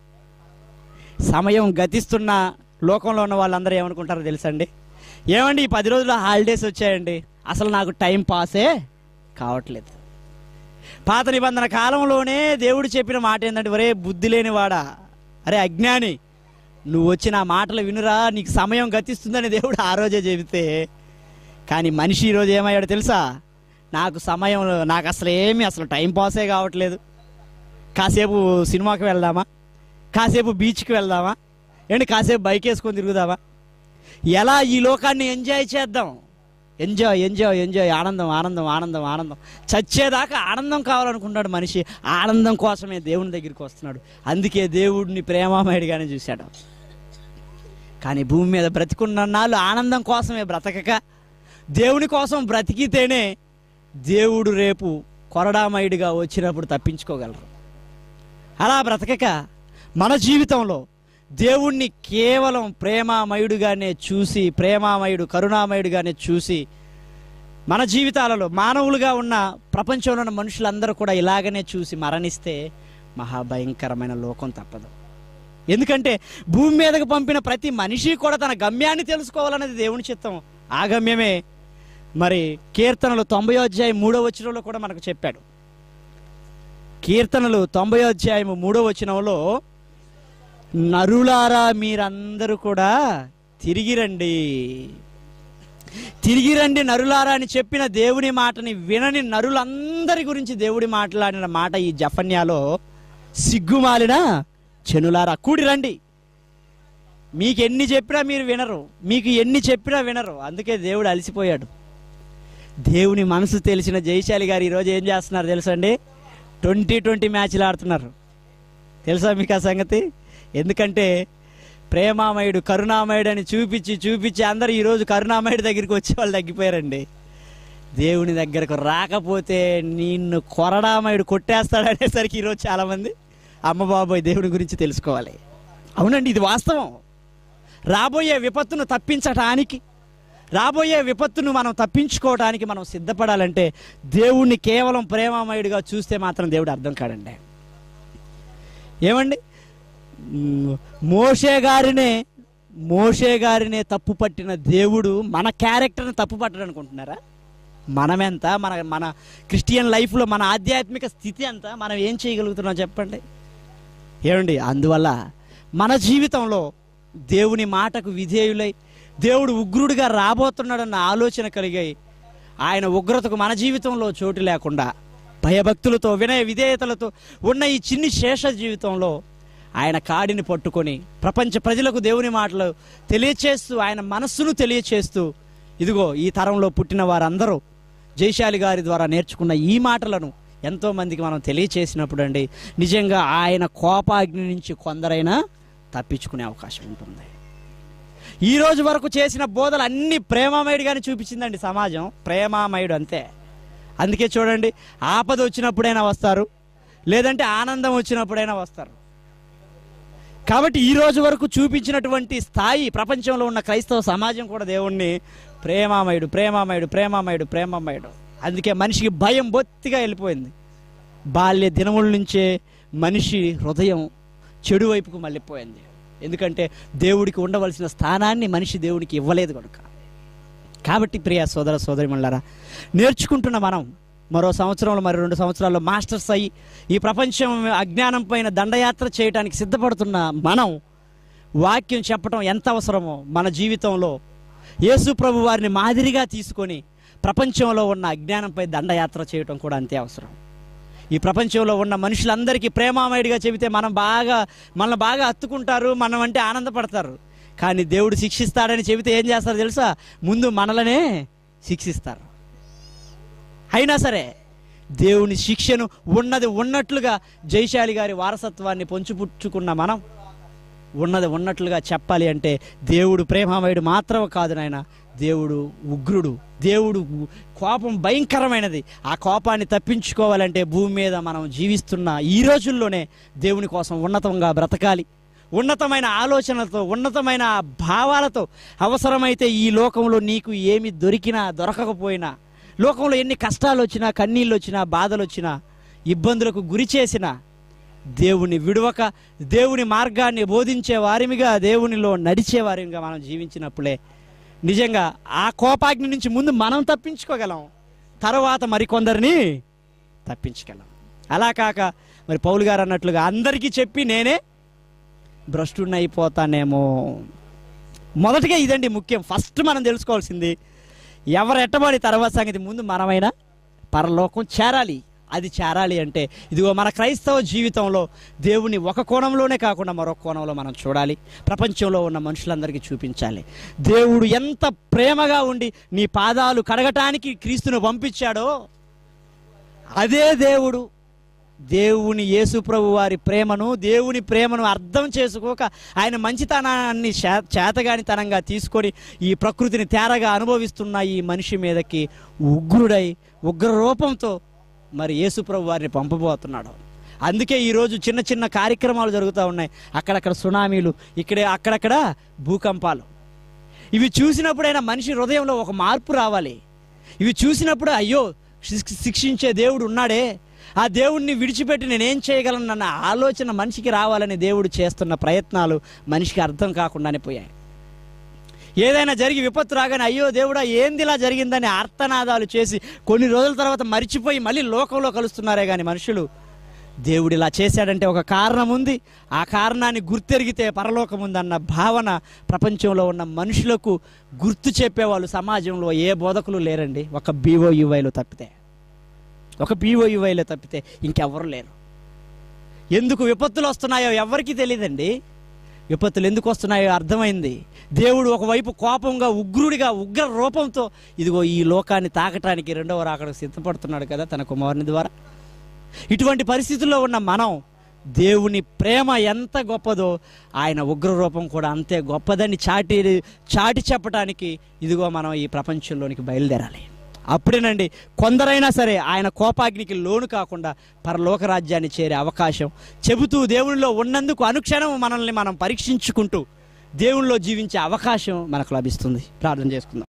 సమయం గతిస్తున్న లోకంలో ఉన్న వాళ్ళందరూ ఏమనుకుంటారో తెలుసండి ఏమండి ఈ పది రోజుల హాలిడేస్ వచ్చాయండి అసలు నాకు టైం పాసే కావట్లేదు పాత నిబంధన కాలంలోనే దేవుడు చెప్పిన మాట ఏంటంటే ఒరే బుద్ధి లేనివాడా అరే అజ్ఞాని నువ్వు వచ్చిన ఆ మాటలు వినురా నీకు సమయం గతిస్తుందని దేవుడు ఆ రోజే చెబితే కానీ మనిషి ఈరోజు ఏమయ్యాడో తెలుసా నాకు సమయం నాకు అసలు ఏమీ అసలు టైం పాసే కావట్లేదు కాసేపు సినిమాకి వెళ్దామా కాసేపు బీచ్కి వెళ్దామా ఏంటి కాసేపు బైక్ వేసుకొని తిరుగుదామా ఎలా ఈ లోకాన్ని ఎంజాయ్ చేద్దాం ఎంజాయ్ ఎంజాయ్ ఎంజాయ్ ఆనందం ఆనందం ఆనందం ఆనందం చచ్చేదాకా ఆనందం కావాలనుకుంటాడు మనిషి ఆనందం కోసమే దేవుని దగ్గరికి వస్తున్నాడు అందుకే దేవుడిని ప్రేమామయుడిగానే చూశాడు కానీ భూమి మీద బ్రతికున్న నాళ్ళు ఆనందం కోసమే బ్రతకక దేవుని కోసం బ్రతికితేనే దేవుడు రేపు కొరడామయుడిగా వచ్చినప్పుడు తప్పించుకోగలరు అలా బ్రతకక మన జీవితంలో దేవుణ్ణి కేవలం ప్రేమామయుడుగానే చూసి ప్రేమామయుడు కరుణామయుడుగానే చూసి మన జీవితాలలో మానవులుగా ఉన్న ప్రపంచంలో ఉన్న మనుషులందరూ కూడా ఇలాగనే చూసి మరణిస్తే మహాభయంకరమైన లోకం తప్పదు ఎందుకంటే భూమి మీదకు పంపిన ప్రతి మనిషి కూడా తన గమ్యాన్ని తెలుసుకోవాలనేది దేవుని చిత్తం ఆ గమ్యమే మరి కీర్తనలు తొంభై అధ్యాయం మూడో వచనంలో కూడా మనకు చెప్పాడు కీర్తనలు తొంభై అధ్యాయం మూడో వచనంలో నరులారా మీరందరూ కూడా తిరిగి రండి తిరిగి రండి నరులారా అని చెప్పిన దేవుని మాటని వినని నరులందరి గురించి దేవుడి మాట్లాడిన మాట ఈ జఫన్యాలో సిగ్గుమాలిన చెనులారా కూడి రండి మీకు ఎన్ని చెప్పినా మీరు వినరు మీకు ఎన్ని చెప్పినా వినరు అందుకే దేవుడు అలసిపోయాడు దేవుని మనసు తెలిసిన జయశాలి గారు ఈరోజు ఏం చేస్తున్నారు తెలుసండి ట్వంటీ ట్వంటీ మ్యాచ్లు ఆడుతున్నారు తెలుసా మీకు ఆ సంగతి ఎందుకంటే ప్రేమామయుడు కరుణామయుడు అని చూపించి చూపించి అందరు ఈరోజు కరుణామయుడు దగ్గరికి వచ్చే వాళ్ళు తగ్గిపోయారండి దేవుని దగ్గరకు రాకపోతే నిన్ను కొరడామయుడు కొట్టేస్తాడు అనేసరికి ఈరోజు చాలామంది అమ్మ బాబోయ్ దేవుని గురించి తెలుసుకోవాలి అవునండి ఇది వాస్తవం రాబోయే విపత్తును తప్పించటానికి రాబోయే విపత్తును మనం తప్పించుకోవడానికి మనం సిద్ధపడాలంటే దేవుణ్ణి కేవలం ప్రేమామయుడిగా చూస్తే మాత్రం దేవుడు అర్థం కాడండి ఏమండి మ్, మోషే గారినే మోషే గారినే తప్పు పట్టిన దేవుడు మన క్యారెక్టర్ని తప్పు పట్టడు అనుకుంటున్నారా మనమెంత మన మన క్రిస్టియన్ లైఫ్లో మన ఆధ్యాత్మిక స్థితి అంతా మనం ఏం చేయగలుగుతున్నాం చెప్పండి ఏమండి అందువల్ల మన జీవితంలో దేవుని మాటకు విధేయులై దేవుడు ఉగ్రుడిగా రాబోతున్నాడన్న ఆలోచన కలిగాయి ఆయన ఉగ్రతకు మన జీవితంలో చోటు లేకుండా భయభక్తులతో వినయ విధేయతలతో ఉన్న ఈ చిన్ని శేష జీవితంలో ఆయన కాడిని పట్టుకొని ప్రపంచ ప్రజలకు దేవుని మాటలు తెలియచేస్తూ ఆయన మనస్సును తెలియచేస్తూ ఇదిగో ఈ తరంలో పుట్టిన వారందరూ జైశాలి గారి ద్వారా నేర్చుకున్న ఈ మాటలను ఎంతో మందికి మనం తెలియచేసినప్పుడు అండి నిజంగా ఆయన కోపాగ్ని నుంచి కొందరైనా తప్పించుకునే అవకాశం ఉంటుంది ఈ రోజు వరకు చేసిన బోధలు అన్ని ప్రేమామయుడిగానే చూపించిందండి సమాజం ప్రేమామయుడు అంతే అందుకే చూడండి ఆపద వచ్చినప్పుడైనా వస్తారు లేదంటే ఆనందం వచ్చినప్పుడైనా వస్తారు కాబట్టి ఈ రోజు వరకు చూపించినటువంటి స్థాయి ప్రపంచంలో ఉన్న క్రైస్తవ సమాజం కూడా దేవుణ్ణి ప్రేమామయుడు ప్రేమామయుడు ప్రేమామయుడు ప్రేమామయుడు అందుకే మనిషికి భయం బొత్తిగా వెళ్ళిపోయింది బాల్య దినముల నుంచే మనిషి హృదయం చెడు వైపుకు మళ్ళీపోయింది ఎందుకంటే దేవుడికి ఉండవలసిన స్థానాన్ని మనిషి దేవుడికి ఇవ్వలేదు కనుక కాబట్టి ప్రియ సోదర సోదరిమల్లారా నేర్చుకుంటున్న మనం మరో సంవత్సరంలో మరి రెండు సంవత్సరాల్లో మాస్టర్స్ అయ్యి ఈ ప్రపంచం అజ్ఞానం పైన దండయాత్ర చేయడానికి సిద్ధపడుతున్న మనం వాక్యం చెప్పడం ఎంత అవసరమో మన జీవితంలో యేసు ప్రభు వారిని మాదిరిగా తీసుకొని ప్రపంచంలో ఉన్న అజ్ఞానంపై దండయాత్ర చేయటం కూడా అంతే అవసరం ఈ ప్రపంచంలో ఉన్న మనుషులందరికీ ప్రేమామయుడిగా చెబితే మనం బాగా మనల్ని బాగా హత్తుకుంటారు మనం అంటే ఆనందపడతారు కానీ దేవుడు శిక్షిస్తాడని చెబితే ఏం చేస్తారు తెలుసా ముందు మనలనే శిక్షిస్తారు అయినా సరే దేవుని శిక్షను ఉన్నది ఉన్నట్లుగా జైశాలి గారి వారసత్వాన్ని పొంచిపుచ్చుకున్న మనం ఉన్నది ఉన్నట్లుగా చెప్పాలి అంటే దేవుడు ప్రేమమయుడు మాత్రం కాదు నాయన దేవుడు ఉగ్రుడు దేవుడు కోపం భయంకరమైనది ఆ కోపాన్ని తప్పించుకోవాలంటే భూమి మీద మనం జీవిస్తున్న ఈ రోజుల్లోనే దేవుని కోసం ఉన్నతంగా బ్రతకాలి ఉన్నతమైన ఆలోచనలతో ఉన్నతమైన భావాలతో అవసరమైతే ఈ లోకంలో నీకు ఏమి దొరికినా దొరకకపోయినా లోకంలో ఎన్ని కష్టాలు వచ్చినా కన్నీళ్ళు వచ్చినా బాధలు వచ్చినా ఇబ్బందులకు గురి చేసినా దేవుని విడవక దేవుని మార్గాన్ని బోధించే వారిమిగా దేవునిలో నడిచే వారిగా మనం జీవించినప్పుడే నిజంగా ఆ కోపాగ్ని నుంచి ముందు మనం తప్పించుకోగలం తర్వాత మరికొందరిని తప్పించగలం అలా కాక మరి పౌలు గారు అన్నట్లుగా అందరికీ చెప్పి నేనే భ్రష్టుడిని అయిపోతానేమో మొదటిగా ఇదండి ముఖ్యం ఫస్ట్ మనం తెలుసుకోవాల్సింది ఎవరు ఎట్టబడి తర్వాత సంగతి ముందు మనమైనా పరలోకం చేరాలి అది చేరాలి అంటే ఇదిగో మన క్రైస్తవ జీవితంలో దేవుని ఒక కోణంలోనే కాకుండా మరొక కోణంలో మనం చూడాలి ప్రపంచంలో ఉన్న మనుషులందరికీ చూపించాలి దేవుడు ఎంత ప్రేమగా ఉండి నీ పాదాలు కడగటానికి క్రీస్తును పంపించాడో అదే దేవుడు దేవుని యేసుప్రభు వారి ప్రేమను దేవుని ప్రేమను అర్థం చేసుకోక ఆయన మంచితనాన్ని శే- చేతగానితనంగా తీసుకొని ఈ ప్రకృతిని తేరగా అనుభవిస్తున్న ఈ మనిషి మీదకి ఉగ్రుడై ఉగ్ర రూపంతో మరి యేసుప్రభు వారిని పంపబోతున్నాడు అందుకే ఈరోజు చిన్న చిన్న కార్యక్రమాలు జరుగుతూ ఉన్నాయి అక్కడక్కడ సునామీలు ఇక్కడే అక్కడక్కడ భూకంపాలు ఇవి చూసినప్పుడైనా మనిషి హృదయంలో ఒక మార్పు రావాలి ఇవి చూసినప్పుడు అయ్యో శిక్ష- శిక్షించే దేవుడు ఉన్నాడే ఆ దేవుడిని విడిచిపెట్టి నేనేం చేయగలను అన్న ఆలోచన మనిషికి రావాలని దేవుడు చేస్తున్న ప్రయత్నాలు మనిషికి అర్థం కాకుండానే పోయాయి ఏదైనా జరిగి విపత్తు రాగానే అయ్యో దేవుడా ఏంది ఇలా జరిగిందని ఆర్తనాదాలు చేసి కొన్ని రోజుల తర్వాత మరిచిపోయి మళ్ళీ లోకంలో కలుస్తున్నారే కానీ మనుషులు దేవుడు ఇలా చేశాడంటే ఒక కారణం ఉంది ఆ కారణాన్ని గుర్తెరిగితే పరలోకం ఉందన్న భావన ప్రపంచంలో ఉన్న మనుషులకు గుర్తు చెప్పేవాళ్ళు సమాజంలో ఏ బోధకులు లేరండి ఒక బీఓయువైలు తప్పితే ఒక బీఓయువైలో తప్పితే ఇంకెవరు లేరు ఎందుకు విపత్తులు వస్తున్నాయో ఎవరికీ తెలియదండి విపత్తులు ఎందుకు వస్తున్నాయో అర్థమైంది దేవుడు ఒకవైపు కోపంగా ఉగ్రుడిగా ఉగ్ర రూపంతో ఇదిగో ఈ లోకాన్ని తాకటానికి రెండవ రాకడకు సిద్ధపడుతున్నాడు కదా తన కుమారుని ద్వారా ఇటువంటి పరిస్థితుల్లో ఉన్న మనం దేవుని ప్రేమ ఎంత గొప్పదో ఆయన ఉగ్ర రూపం కూడా అంతే గొప్పదని చాటి చాటి చెప్పడానికి ఇదిగో మనం ఈ ప్రపంచంలోనికి బయలుదేరాలి అప్పుడేనండి కొందరైనా సరే ఆయన కోపాగ్నికి లోను కాకుండా పరలోక రాజ్యాన్ని చేరే అవకాశం చెబుతూ దేవునిలో ఉన్నందుకు అనుక్షణం మనల్ని మనం పరీక్షించుకుంటూ దేవునిలో జీవించే అవకాశం మనకు లభిస్తుంది ప్రార్థన చేసుకుందాం